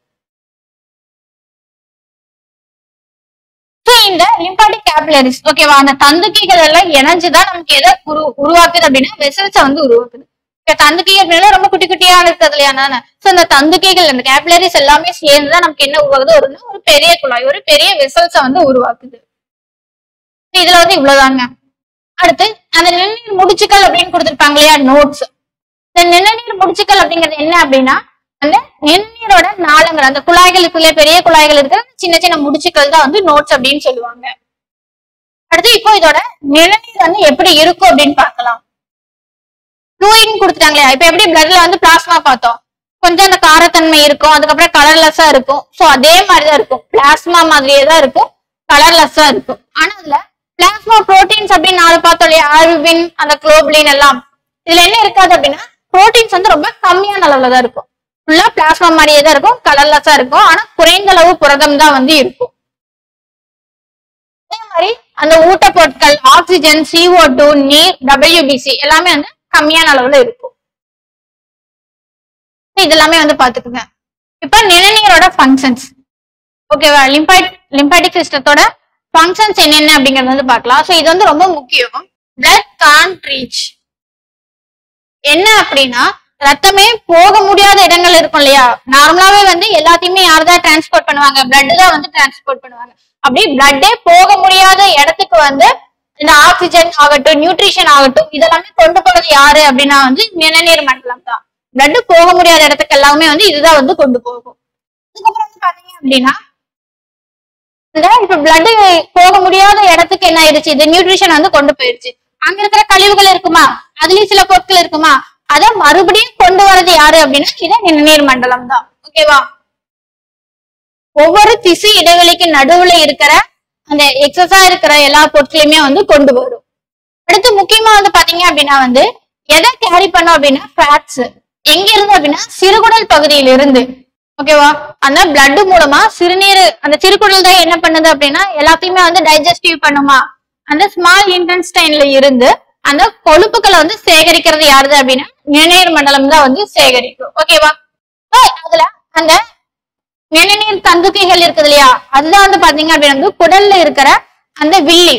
So, இந்த லிம்பாட்டிக் கேபிலரிஸ் ஓகேவா அந்த தந்துக்கிகள் எல்லாம் இணைஞ்சுதான் நமக்கு எதை உரு உருவாக்குது அப்படின்னா வெசல்ஸை வந்து உருவாக்குது இப்ப தந்துக்கிகள் அப்படின்னா ரொம்ப குட்டி குட்டியா இருக்கிறது இல்லையா தானே சோ அந்த தந்துக்கிகள் அந்த கேபிலரிஸ் எல்லாமே சேர்ந்துதான் நமக்கு என்ன உருவாகுது ஒரு ஒரு பெரிய குழாய் ஒரு பெரிய வெசல்ஸை வந்து உருவாக்குது இதுல வந்து இவ்வளவுதாங்க அடுத்து அந்த நிணநீர் முடிச்சுக்கள் அப்படின்னு கொடுத்திருப்பாங்க இல்லையா நோட்ஸ் இந்த நிணநீர் முடிச்சுக்கள் அப்படிங்கிறது என்ன அப்படின்னா அந்த நிணநீரோட நாளங்கள் அந்த குழாய்களுக்குள்ள பெரிய குழாய்கள் இருக்கிற சின்ன சின்ன முடிச்சுக்கள் தான் வந்து நோட்ஸ் அப்படின்னு சொல்லுவாங்க அடுத்து இப்போ இதோட நிணநீர் வந்து எப்படி இருக்கும் அப்படின்னு பார்க்கலாம் ஃப்ளூயிங் கொடுத்துட்டாங்க இல்லையா இப்ப எப்படி பிளட்ல வந்து பிளாஸ்மா பார்த்தோம் கொஞ்சம் அந்த காரத்தன்மை இருக்கும் அதுக்கப்புறம் கலர்லெஸ்ஸா இருக்கும் சோ அதே மாதிரிதான் இருக்கும் பிளாஸ்மா மாதிரியே தான் இருக்கும் கலர்லெஸ்ஸா இருக்கும் ஆனா அதுல பிளாஸ்மா புரோட்டீன்ஸ் அப்படின்னு நாலு பார்த்தோம் இல்லையா ஆல்பின் அந்த குளோபுலின் எல்லாம் இதுல என்ன இருக்காது அப்படின்னா புரோட்டீன்ஸ் வந்து ரொம்ப கம்மியான அளவுல தான் இருக்கும் ஃபுல்லா பிளாஸ்மா மாதிரியே தான் இருக்கும் கலர்லெஸ்ஸா இருக்கும் ஆனா குறைந்த அளவு புரதம் தான் வந்து இருக்கும் அதே மாதிரி அந்த ஊட்டப்பொருட்கள் ஆக்சிஜன் CO2 டூ நீர் டபிள்யூபிசி எல்லாமே வந்து கம்மியான அளவுல இருக்கும் இது எல்லாமே வந்து பாத்துக்குங்க இப்ப நிணநீரோட ஃபங்க்ஷன்ஸ் ஓகேவா லிம்பாட் லிம்பாட்டிக் சிஸ்டத்தோட ஃபங்க்ஷன்ஸ் என்னென்ன அப்படிங்கறது வந்து பார்க்கலாம் ஸோ இது வந்து ரொம்ப முக்கியம் பிளட் கான்ட் ரீச் என்ன அப்படின்னா ரத்தமே போக முடியாத இடங்கள் இருக்கும் இல்லையா நார்மலாவே வந்து எல்லாத்தையுமே யார் தான் டிரான்ஸ்போர்ட் பண்ணுவாங்க பிளட் தான் வந்து டிரான்ஸ்போர்ட் பண்ணுவாங்க அப்படி பிளட்டே போக முடியாத இடத்துக்கு வந்து இந்த ஆக்சிஜன் ஆகட்டும் நியூட்ரிஷன் ஆகட்டும் இதெல்லாமே கொண்டு போறது யாரு அப்படின்னா வந்து நிணநீர் மண்டலம் தான் பிளட் போக முடியாத இடத்துக்கு எல்லாமே வந்து இதுதான் வந்து கொண்டு போகும் அதுக்கப்புறம் வந்து பாத்தீங்க அப்படின்னா இந்த இப்ப பிளட் போக முடியாத இடத்துக்கு என்ன ஆயிடுச்சு இது நியூட்ரிஷன் வந்து கொண்டு போயிருச்சு அங்க இருக்கிற கழிவுகள் இருக்குமா அதுலயும் சில பொருட்கள் இருக்குமா அத மறுபடியும் கொண்டு வரது யாரு அப்படின்னா இது நிணநீர் மண்டலம் தான் ஓகேவா ஒவ்வொரு திசு இடைவெளிக்கு நடுவுல இருக்கிற அந்த எக்ஸஸா இருக்கிற எல்லா பொருட்களையுமே வந்து கொண்டு வரும் அடுத்து முக்கியமா வந்து பாத்தீங்க அப்படின்னா வந்து எதை கேரி பண்ணும் அப்படின்னா ஃபேட்ஸ் எங்க இருந்து அப்படின்னா சிறுகுடல் பகுதியில இருந்து ஓகேவா அந்த பிளட் மூலமா சிறுநீர் அந்த சிறுகுடல் தான் என்ன பண்ணுது அப்படின்னா எல்லாத்தையுமே வந்து டைஜஸ்டிவ் பண்ணுமா அந்த ஸ்மால் இன்டென்ஸ்டைன்ல இருந்து அந்த கொழுப்புகளை வந்து சேகரிக்கிறது யாருது அப்படின்னா நிணநீர் மண்டலம் தான் வந்து சேகரிக்கும் ஓகேவா So, அதுல அந்த நிணநீர் தந்துக்கைகள் இருக்குது இல்லையா அதுதான் வந்து பாத்தீங்க அப்படின்னா வந்து குடல்ல இருக்கிற அந்த வில்லி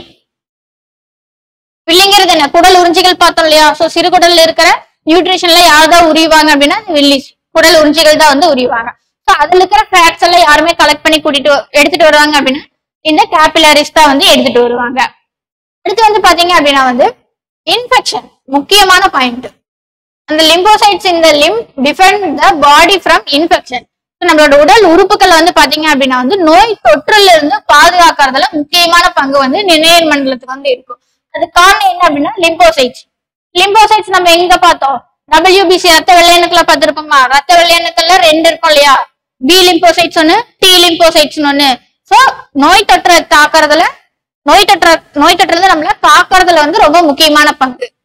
வில்லிங்கிறது என்ன குடல் உறிஞ்சிகள் பார்த்தோம் இல்லையா சோ சிறுகுடல்ல இருக்கிற நியூட்ரிஷன்ல யார் தான் உரிவாங்க அப்படின்னா அந்த வில்லி குடல் உறிஞ்சிகள் தான் வந்து உரிவாங்க சோ அதுல இருக்கிற ஃபேட்ஸ் எல்லாம் யாருமே கலெக்ட் பண்ணி கூட்டிட்டு வ- எடுத்துட்டு வருவாங்க அப்படின்னா இந்த கேபிலரிஸ் தான் வந்து எடுத்துட்டு வருவாங்க அடுத்து வந்து பாத்தீங்க அப்படின்னா வந்து இன்ஃபெக்ஷன் முக்கியமான பாயிண்ட் அந்த லிம்போசைட்ஸ் இந்த லிம் defend the body from infection நம்மளோட உடல் உறுப்புகள் வந்து பாத்தீங்க அப்படின்னா வந்து நோய் தொற்றுல இருந்து பாதுகாக்கிறதுல முக்கியமான பங்கு வந்து நினைவு மண்டலத்துக்கு வந்து இருக்கும் அது காரணம் என்ன அப்படின்னா லிம்போசைட்ஸ் லிம்போசைட்ஸ் நம்ம எங்க பார்த்தோம் WBC ரத்த வெள்ளையணுக்களை பார்த்திருப்போமா ரத்த வெள்ளையணுக்கள்ல ரெண்டு இருக்கும் இல்லையா பி லிம்போசைட்ஸ் ஒன்னு டி லிம்போசைட்ஸ் ஒன்னு சோ நோய் தொற்றை தாக்குறதுல நோய் தொற்ற நோய் தொற்றுல நம்மள காக்கறதுல வந்து ரொம்ப முக்கியமான பங்கு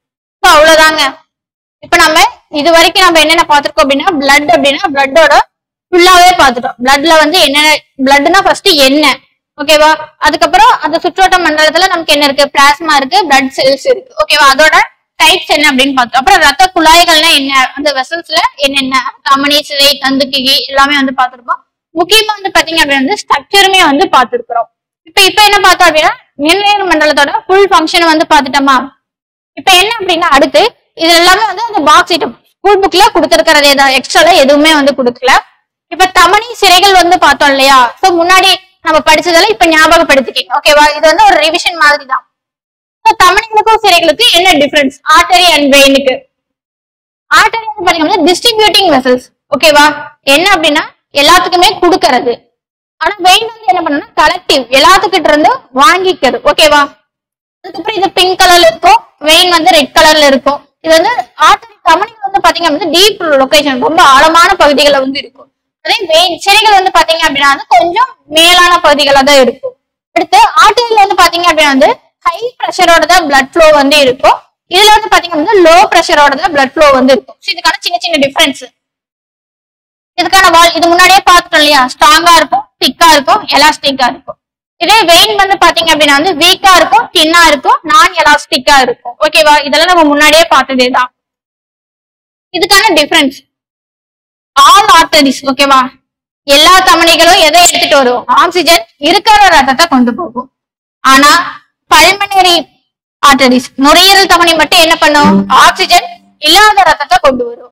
So, அவ்வளவுதாங்க இப்ப நம்ம இது வரைக்கும் நம்ம என்னென்ன பார்த்திருக்கோம் அப்படின்னா blood அப்படின்னா பிளட்டோட ஃபுல்லாவே பார்த்துட்டோம் பிளட்ல வந்து என்னென்ன பிளட்னா ஃபர்ஸ்ட் என்ன ஓகேவா அதுக்கப்புறம் அந்த சுற்றோட்ட மண்டலத்துல நமக்கு என்ன இருக்கு பிளாஸ்மா இருக்கு பிளட் செல்ஸ் இருக்கு ஓகேவா அதோட டைப்ஸ் என்ன அப்படின்னு பார்த்தோம் அப்புறம் ரத்த குழாய்கள்னா என்ன அந்த வெசல்ஸ்ல என்னென்ன கமனி சிதை தந்து கிகி எல்லாமே வந்து பார்த்திருப்போம் முக்கியமா வந்து பாத்தீங்க அப்படின்னா வந்து ஸ்ட்ரக்சருமே வந்து பார்த்திருக்கிறோம் இப்ப இப்ப என்ன பார்த்தோம் அப்படின்னா நிர்ணய மண்டலத்தோட ஃபுல் ஃபங்க்ஷன் வந்து பார்த்துட்டோமா இப்ப என்ன அப்படின்னா அடுத்து இது எல்லாமே வந்து அந்த பாக்ஸ் ஐட்டம் ஸ்கூல் புக்ல கொடுத்திருக்கிறது ஏதாவது எக்ஸ்ட்ரால எதுவுமே வந்து கொடுக்கல இப்ப தமனி சிறைகள் வந்து பார்த்தோம் இல்லையா சோ முன்னாடி நம்ம படிச்சதெல்லாம் இப்ப ஞாபகப்படுத்திக்கிங்க ஓகேவா இது வந்து ஒரு ரிவிஷன் மாதிரி தான் So, தமனிகளுக்கும் சிறைகளுக்கும் என்ன டிஃபரன்ஸ் ஆர்டரி அண்ட் வெயினுக்கு ஆர்டரி வந்து பாத்தீங்கன்னா டிஸ்ட்ரிபியூட்டிங் வெசல்ஸ் ஓகேவா என்ன அப்படின்னா எல்லாத்துக்குமே கொடுக்கறது ஆனா வெயின் வந்து என்ன பண்ணணும்னா கலெக்டிவ் எல்லாத்துக்கிட்ட இருந்து வாங்கிக்கிறது ஓகேவா அதுக்கப்புறம் இது பிங்க் கலர்ல இருக்கும் வெயின் வந்து ரெட் கலர்ல இருக்கும் இது வந்து ஆர்டரி கமனிகள் வந்து பாத்தீங்க அப்படின்னா டீப் லொகேஷன் ரொம்ப ஆழமான பகுதிகளில் வந்து இருக்கும் அதே வெயின் சிறைகள் வந்து பாத்தீங்க அப்படின்னா வந்து கொஞ்சம் மேலான பகுதிகளா தான் இருக்கும் அடுத்து ஆர்டரியில வந்து பாத்தீங்க அப்படின்னா வந்து ஹை ப்ரெஷரோட தான் பிளட் ஃப்ளோ வந்து இருக்கும் இதுல வந்து பாத்தீங்க அப்படின்னா லோ ப்ரெஷரோட தான் பிளட் ஃப்ளோ வந்து இருக்கும் So, இதுக்கான சின்ன சின்ன டிஃபரன்ஸ் இதுக்கான வால் இது முன்னாடியே பார்த்துட்டோம் இல்லையா ஸ்ட்ராங்கா இருக்கும் திக்கா இருக்கும் எலாஸ்டிக்கா இருக்கும் இதே வெயின் வந்து பாத்தீங்க அப்படின்னா வந்து வீக்கா இருக்கும் தின்னா இருக்கும் நான் எலாஸ்டிக்கா இருக்கும் ஓகேவா இதெல்லாம் நம்ம முன்னாடியே பார்த்ததே தான் இதுக்கான டிஃபரன்ஸ் ஆல் ஆர்டரிஸ் ஓகேவா எல்லா தமனிகளும் எதை எடுத்துட்டு வரும் ஆக்சிஜன் இருக்கிற ரத்தத்தை கொண்டு போகும் ஆனா பல்மனரி ஆர்டரிஸ் நுரையீரல் தமனி மட்டும் என்ன பண்ணும் ஆக்சிஜன் இல்லாத ரத்தத்தை கொண்டு வரும்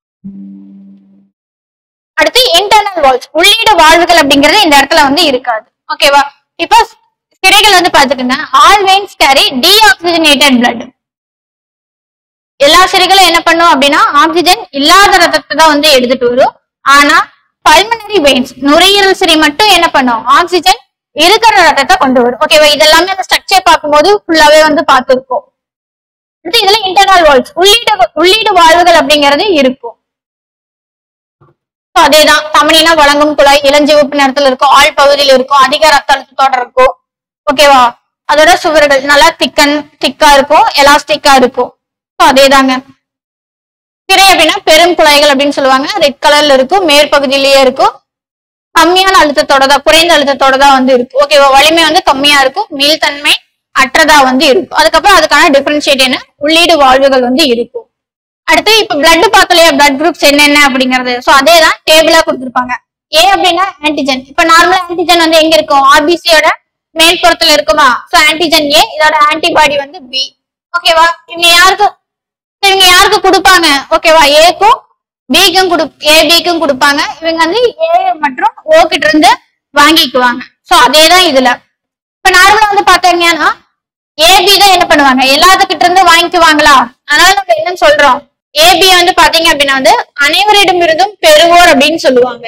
அடுத்து இன்டர்னல் வால்ஸ் உள்ளீடு வாழ்வுகள் அப்படிங்கிறது இந்த இடத்துல வந்து இருக்காது ஓகேவா இப்போ சிறைகள் வந்து பாத்துக்கோங்க all veins carry deoxygenated blood எல்லா சிறைகளும் என்ன பண்ணும் அப்படின்னா ஆக்சிஜன் இல்லாத ரத்தத்தை தான் வந்து எடுத்துட்டு வரும் ஆனா பல்மனரி வெயின்ஸ் நுரையீரல் சிறை மட்டும் என்ன பண்ணும் ஆக்சிஜன் இருக்கிற ரத்தத்தை கொண்டு வரும் ஓகேவா இதெல்லாமே அந்த ஸ்ட்ரக்சர் பார்க்கும்போது ஃபுல்லாவே வந்து பார்த்திருப்போம் அடுத்து இதுல இன்டர்னல் வால்ஸ் உள்ளீடு உள்ளீடு வாழ்வுகள் அப்படிங்கிறது இருக்கும் So, அதேதான் தமனினா வழங்கும் குழாய் இளஞ்சிவப்பு நிறத்துல இருக்கும் ஆள் பகுதியில் இருக்கும் அதிக ரத்த அழுத்தத்தோட இருக்கும் ஓகேவா அதோட சுவர்கள் நல்லா திக்கன் திக்கா இருக்கும் எலாஸ்டிக்கா இருக்கும் ஸோ அதேதாங்க சிறை அப்படின்னா பெரும் குழாய்கள் அப்படின்னு சொல்லுவாங்க ரெட் கலர்ல இருக்கும் மேற்பகுதியிலேயே இருக்கும் கம்மியான அழுத்தத்தோட தான் குறைந்த அழுத்தத்தோட தான் வந்து இருக்கும் ஓகேவா வலிமை வந்து கம்மியா இருக்கும் மீள்தன்மை அற்றதா வந்து இருக்கும் அதுக்கப்புறம் அதுக்கான டிஃபரன்ஷியேட் என்ன உள்ளீடு வாழ்வுகள் வந்து இருக்கும் அடுத்து இப்ப பிளட் பார்த்தலையா பிளட் குரூப்ஸ் என்னென்ன அப்படிங்கிறது சோ அதே தான் டேபிளா கொடுத்துருப்பாங்க ஏ அப்படின்னா ஆன்டிஜன் இப்ப நார்மலா ஆன்டிஜன் வந்து எங்க இருக்கும் ஆர்பிசியோட மேல்புறத்துல இருக்குமா சோ ஆன்டிஜன் ஏ இதோட ஆன்டிபாடி வந்து பி ஓகேவா இவங்க யாருக்கு இவங்க யாருக்கு கொடுப்பாங்க ஓகேவா ஏக்கும் பிக்கும் கொடு ஏ பிக்கும் கொடுப்பாங்க இவங்க வந்து ஏ மற்றும் ஓ கிட்ட இருந்து வாங்கிக்குவாங்க சோ அதே தான் இதுல இப்ப நார்மலா வந்து பாத்தீங்கன்னா ஏபி தான் என்ன பண்ணுவாங்க எல்லாத்துக்கிட்ட இருந்து வாங்கிக்குவாங்களா அதனால நம்ம என்னன்னு சொல்றோம் ஏபி வந்து பாத்தீங்க அப்படின்னா வந்து அனைவரிடமிருந்தும் பெறுவோர் அப்படின்னு சொல்லுவாங்க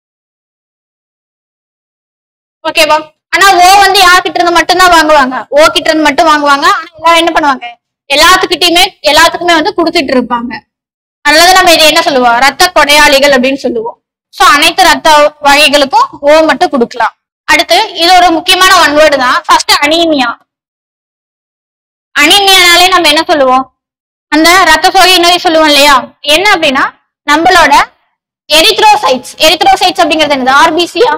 ஓகேவா ஆனா ஓ வந்து யார்கிட்ட இருந்து மட்டும்தான் வாங்குவாங்க ஓ கிட்ட இருந்து மட்டும் வாங்குவாங்க ஆனா எல்லாரும் என்ன பண்ணுவாங்க எல்லாத்துக்கிட்டயுமே எல்லாத்துக்குமே வந்து கொடுத்துட்டு இருப்பாங்க அதனால நம்ம இதை என்ன சொல்லுவோம் ரத்த கொடையாளிகள் அப்படின்னு சொல்லுவோம் சோ அனைத்து ரத்த வகைகளுக்கும் ஓ மட்டும் கொடுக்கலாம் அடுத்து இது ஒரு முக்கியமான ஒன் வேர்டு தான் ஃபர்ஸ்ட் அனீமியா அனீமியானாலே நம்ம என்ன சொல்லுவோம் அந்த ரத்த சோகை நோய் சொல்லுவோம் இல்லையா என்ன அப்படின்னா நம்மளோட எரித்ரோசைட்ஸ் எரித்ரோசைட்ஸ் அப்படிங்கிறது என்னது ஆர்பிசியா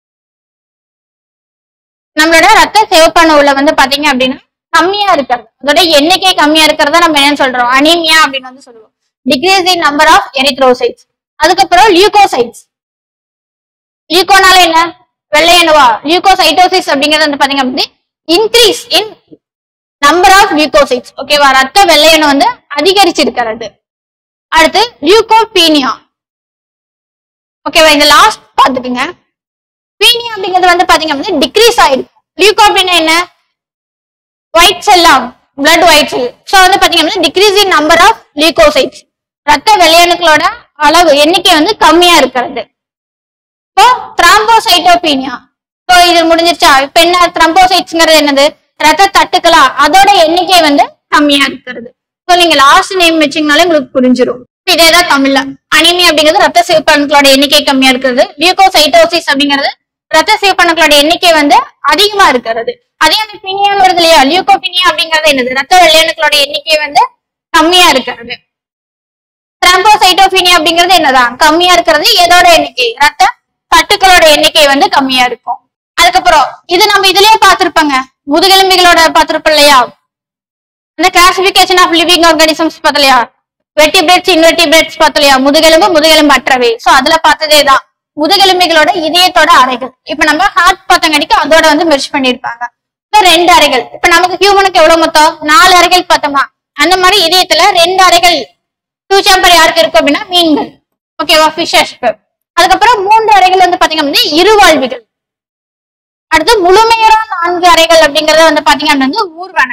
நம்மளோட ரத்த சிவப்பணுவுல வந்து பாத்தீங்க அப்படின்னா கம்மியா இருக்கிறது அதோட எண்ணிக்கை கம்மியா இருக்கிறத நம்ம என்ன சொல்றோம் அனீமியா அப்படின்னு வந்து சொல்லுவோம் decrease in number of erythrocytes அதுக்கப்புறம் லியூகோசைட்ஸ் லியூகோனால என்ன வெள்ளை அணுவா லியூகோசைட்டோசிஸ் அப்படிங்கிறது வந்து பாத்தீங்க அப்படின்னா increase in number of leucocytes ஓகேவா ரத்த வெள்ளை அணு வந்து அதிகரிச்சிருக்கிறது அடுத்து லியூகோபீனியா ஓகேவா இந்த லாஸ்ட் பாத்துக்குங்க பீனியா அப்படிங்கிறது வந்து பாத்தீங்க அப்படின்னா டிக்ரீஸ் ஆயிடும் லியூகோபீனியா என்ன ஒயிட் செல்லா பிளட் ஒயிட் செல் ஸோ வந்து பாத்தீங்க அப்படின்னா decrease in number of leucocytes ரத்த வெள்ளையணுக்களோட அளவு எண்ணிக்கை வந்து கம்மியா இருக்கிறது இப்போ த்ராம்போசைட்டோபீனியா ஸோ இது முடிஞ்சிருச்சா இப்ப என்ன த்ரம்போசைட்ஸ்ங்கிறது என்னது ரத்த தட்டுக்களா அதோட எண்ணிக்கை வந்து கம்மியா இருக்கிறது ஸோ நீங்க லாஸ்ட் நேம் வச்சீங்கனாலே உங்களுக்கு புரிஞ்சிடும் இதேதான் தமிழ்ல அனிமி அப்படிங்கிறது ரத்த சிவப்பணுக்களோட எண்ணிக்கை கம்மியா இருக்கிறது லியூகோசைட்டோசிஸ் அப்படிங்கிறது ரத்த சிவப்பணுக்களோட எண்ணிக்கை வந்து அதிகமா இருக்கிறது அதே அந்த பினியான் வருது இல்லையா லியூகோபினியா அப்படிங்கிறது என்னது ரத்த வெள்ளையணுக்களோட எண்ணிக்கை வந்து கம்மியா இருக்கிறது த்ரம்போசைட்டோபினியா அப்படிங்கிறது என்னதான் கம்மியா இருக்கிறது எதோட எண்ணிக்கை ரத்த தட்டுக்களோட எண்ணிக்கை வந்து கம்மியா இருக்கும் அதுக்கப்புறம் இது நம்ம இதுலயே பார்த்திருப்போங்க முதுகெலும்பிகளோட பார்த்திருப்போம் இல்லையா அந்த கிளாசிபிகேஷன் ஆஃப் லிவிங் ஆர்கானிசம்ஸ் பார்த்தலையா வெட்டிபிரேட்ஸ் இன்வெர்டிபிரேட்ஸ் பார்த்தலையா முதுகெலும்பு முதுகெலும்பு அற்றவை சோ அதுல பார்த்ததே தான் முதுகெலும்பிகளோட இதயத்தோட அறைகள் இப்ப நம்ம ஹார்ட் பார்த்தங்காட்டிக்கு அதோட வந்து மெர்ச் பண்ணிருப்பாங்க இப்ப ரெண்டு அறைகள் இப்ப நமக்கு ஹியூமனுக்கு எவ்வளவு மொத்தம் நாலு அறைகள் பார்த்தோமா அந்த மாதிரி இதயத்துல ரெண்டு அறைகள் டூ சாம்பர் யாருக்கு இருக்கு அப்படின்னா மீன்கள் ஓகேவா ஃபிஷஸ்க்கு அதுக்கப்புறம் மூன்று அறைகள் வந்து பாத்தீங்க அப்படின்னா இருவாழ்விகள் அடுத்து முழுமையான நான்கு அறைகள் அப்படிங்கறது வந்து பாத்தீங்க அப்படின்னா ஊர்வன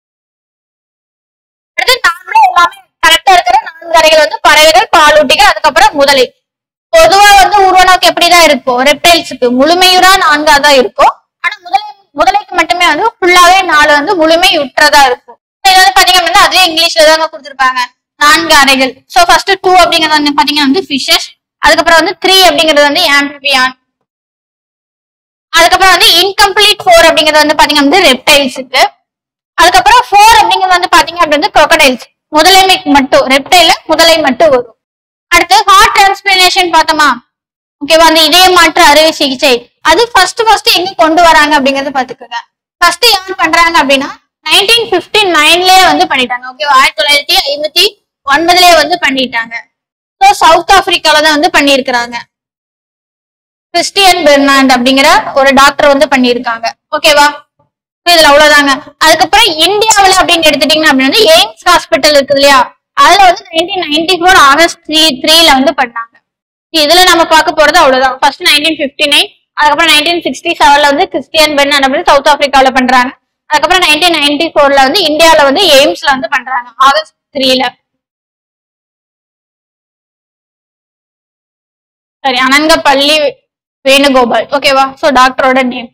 அடுத்து நாமளே எல்லாமே கரெக்டா இருக்கிற நான்கு அறைகள் வந்து பறவைகள் பாலூட்டிகள் அதுக்கப்புறம் முதலை பொதுவா வந்து ஊர்வனாக்கு எப்படிதான் இருக்கும் ரெப்டைல்ஸுக்கு முழுமையுறா நான்கா தான் இருக்கும் ஆனா முதலை முதலைக்கு மட்டுமே வந்து ஃபுல்லாவே நாலு வந்து முழுமை உற்றதா இருக்கும் இது வந்து பாத்தீங்க அப்படின்னா அதுலயே இங்கிலீஷ்ல தாங்க கொடுத்துருப்பாங்க நான்கு அறைகள் சோ ஃபர்ஸ்ட் டூ அப்படிங்கறது வந்து பாத்தீங்கன்னா வந்து ஃபிஷஸ் அதுக்கப்புறம் வந்து த்ரீ அப்படிங்கிறது வந்து ஆம்பிபியான் அதுக்கப்புறம் வந்து இன்கம்ப்ளீட் ஃபோர் அப்படிங்கிறது வந்து பாத்தீங்க வந்து ரெப்டைல்ஸுக்கு அதுக்கப்புறம் ஃபோர் அப்படிங்கிறது வந்து பாத்தீங்க அப்படி வந்து crocodiles முதலைமைக்கு மட்டும் ரெப்டைல முதலை மட்டும் வரும் அடுத்து ஹார்ட் டிரான்ஸ்பிளேஷன் பார்த்தோமா ஓகேவா அந்த இதய மாற்று அறுவை சிகிச்சை அது ஃபர்ஸ்ட் ஃபர்ஸ்ட் எங்க கொண்டு வராங்க அப்படிங்கறத பாத்துக்கோங்க ஃபர்ஸ்ட் யார் பண்றாங்க அப்படின்னா நைன்டீன் பிப்டி நைன்லயே வந்து பண்ணிட்டாங்க ஓகேவா ஆயிரத்தி தொள்ளாயிரத்தி ஐம்பத்தி ஒன்பதுலயே வந்து பண்ணிட்டாங்க ஸோ சவுத் ஆப்பிரிக்கால தான் வந்து பண்ணியிருக்கிறாங்க கிறிஸ்டியன் பெர்னாண்ட் அப்படிங்கிற ஒரு டாக்டர் வந்து பண்ணியிருக்காங்க ஓகேவா இதுல அவ்வளவுதாங்க அதுக்கப்புறம் இந்தியாவுல அப்படின்னு எடுத்துட்டீங்கன்னா அப்படின்னு வந்து எய்ம்ஸ் ஹாஸ்பிட்டல் இருக்கு இல்லையா அதுல வந்து nineteen ninety four August three த்ரீல வந்து பண்ணாங்க இதுல நம்ம பார்க்க போறது அவ்வளவுதான் ஃபர்ஸ்ட் நைன்டீன் பிப்டி நைன் அதுக்கப்புறம் நைன்டீன் சிக்ஸ்டி செவன்ல வந்து கிறிஸ்டியன் பெர்னாண்ட் அப்படின்னு சவுத் ஆப்பிரிக்கால பண்றாங்க அதுக்கப்புறம் நைன்டீன் நைன்டி ஃபோர்ல வந்து இந்தியால வந்து எய்ம்ஸ்ல வந்து பண்றாங்க ஆகஸ்ட் த்ரீல சரி அனங்கப்பள்ளி வேணுகோபால் ஓகேவா சோ டாக்டரோட நேம்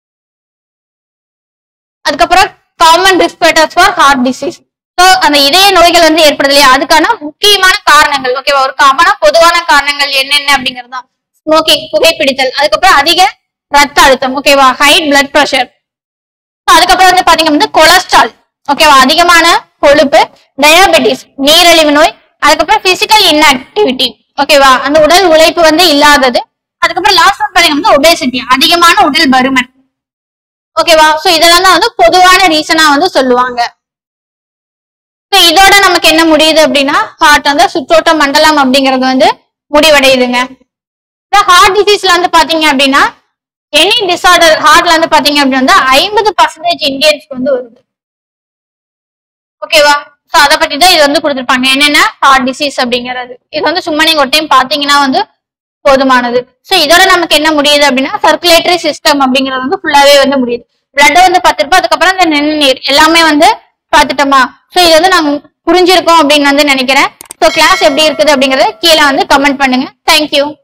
அதுக்கப்புறம் common risk factors for heart disease so அந்த இதய நோய்கள் வந்து ஏற்படுது இல்லையா அதுக்கான முக்கியமான காரணங்கள் ஓகேவா ஒரு காமனா பொதுவான காரணங்கள் என்னென்ன அப்படிங்கிறது தான் ஸ்மோக்கிங் புகைப்பிடித்தல் அதுக்கப்புறம் அதிக ரத்த அழுத்தம் ஓகேவா ஹை பிளட் ப்ரெஷர் அதுக்கப்புறம் வந்து பாத்தீங்க வந்து கொலஸ்ட்ரால் ஓகேவா அதிகமான கொழுப்பு டயாபெட்டிஸ் நீரிழிவு நோய் அதுக்கப்புறம் பிசிக்கல் இன்ஆக்டிவிட்டி ஓகேவா அந்த உடல் உழைப்பு வந்து இல்லாதது அதுக்கப்புறம் லாஸ்ட் ஒன் பாத்தீங்க வந்து ஒபேசிட்டி அதிகமான உடல் பருமன் ஓகேவா சோ இதெல்லாம் தான் வந்து பொதுவான ரீசனா வந்து சொல்லுவாங்க So, இதோட நமக்கு என்ன முடியுது அப்படின்னா ஹார்ட் வந்து சுற்றோட்ட மண்டலம் அப்படிங்கிறது வந்து முடிவடையுதுங்க ஹார்ட் டிசீஸ்ல வந்து பாத்தீங்க அப்படின்னா எனி டிசார்டர் ஹார்ட்ல வந்து பாத்தீங்க அப்படின்னா வந்து ஐம்பது பர்சன்டேஜ் இந்தியன்ஸ்க்கு வந்து வருது ஓகேவா சோ அதை பத்தி தான் இது வந்து கொடுத்துருப்பாங்க என்னென்ன ஹார்ட் டிசீஸ் அப்படிங்கிறது இது வந்து சும்மா நீங்க ஒரு டைம் பாத்தீங்கன்னா வந்து போதுமானது சோ இதோட நமக்கு என்ன முடியுது அப்படின்னா சர்க்குலேட்டரி சிஸ்டம் அப்படிங்கிறது வந்து ஃபுல்லாவே வந்து முடியுது பிளட் வந்து பார்த்திருப்போம் அதுக்கப்புறம் இந்த நிணநீர் எல்லாமே வந்து பார்த்துட்டோமா சோ இது வந்து நாங்க புரிஞ்சிருக்கோம் அப்படின்னு வந்து நினைக்கிறேன் சோ கிளாஸ் எப்படி இருக்குது அப்படிங்கறத கீழே வந்து கமெண்ட் பண்ணுங்க தேங்க்யூ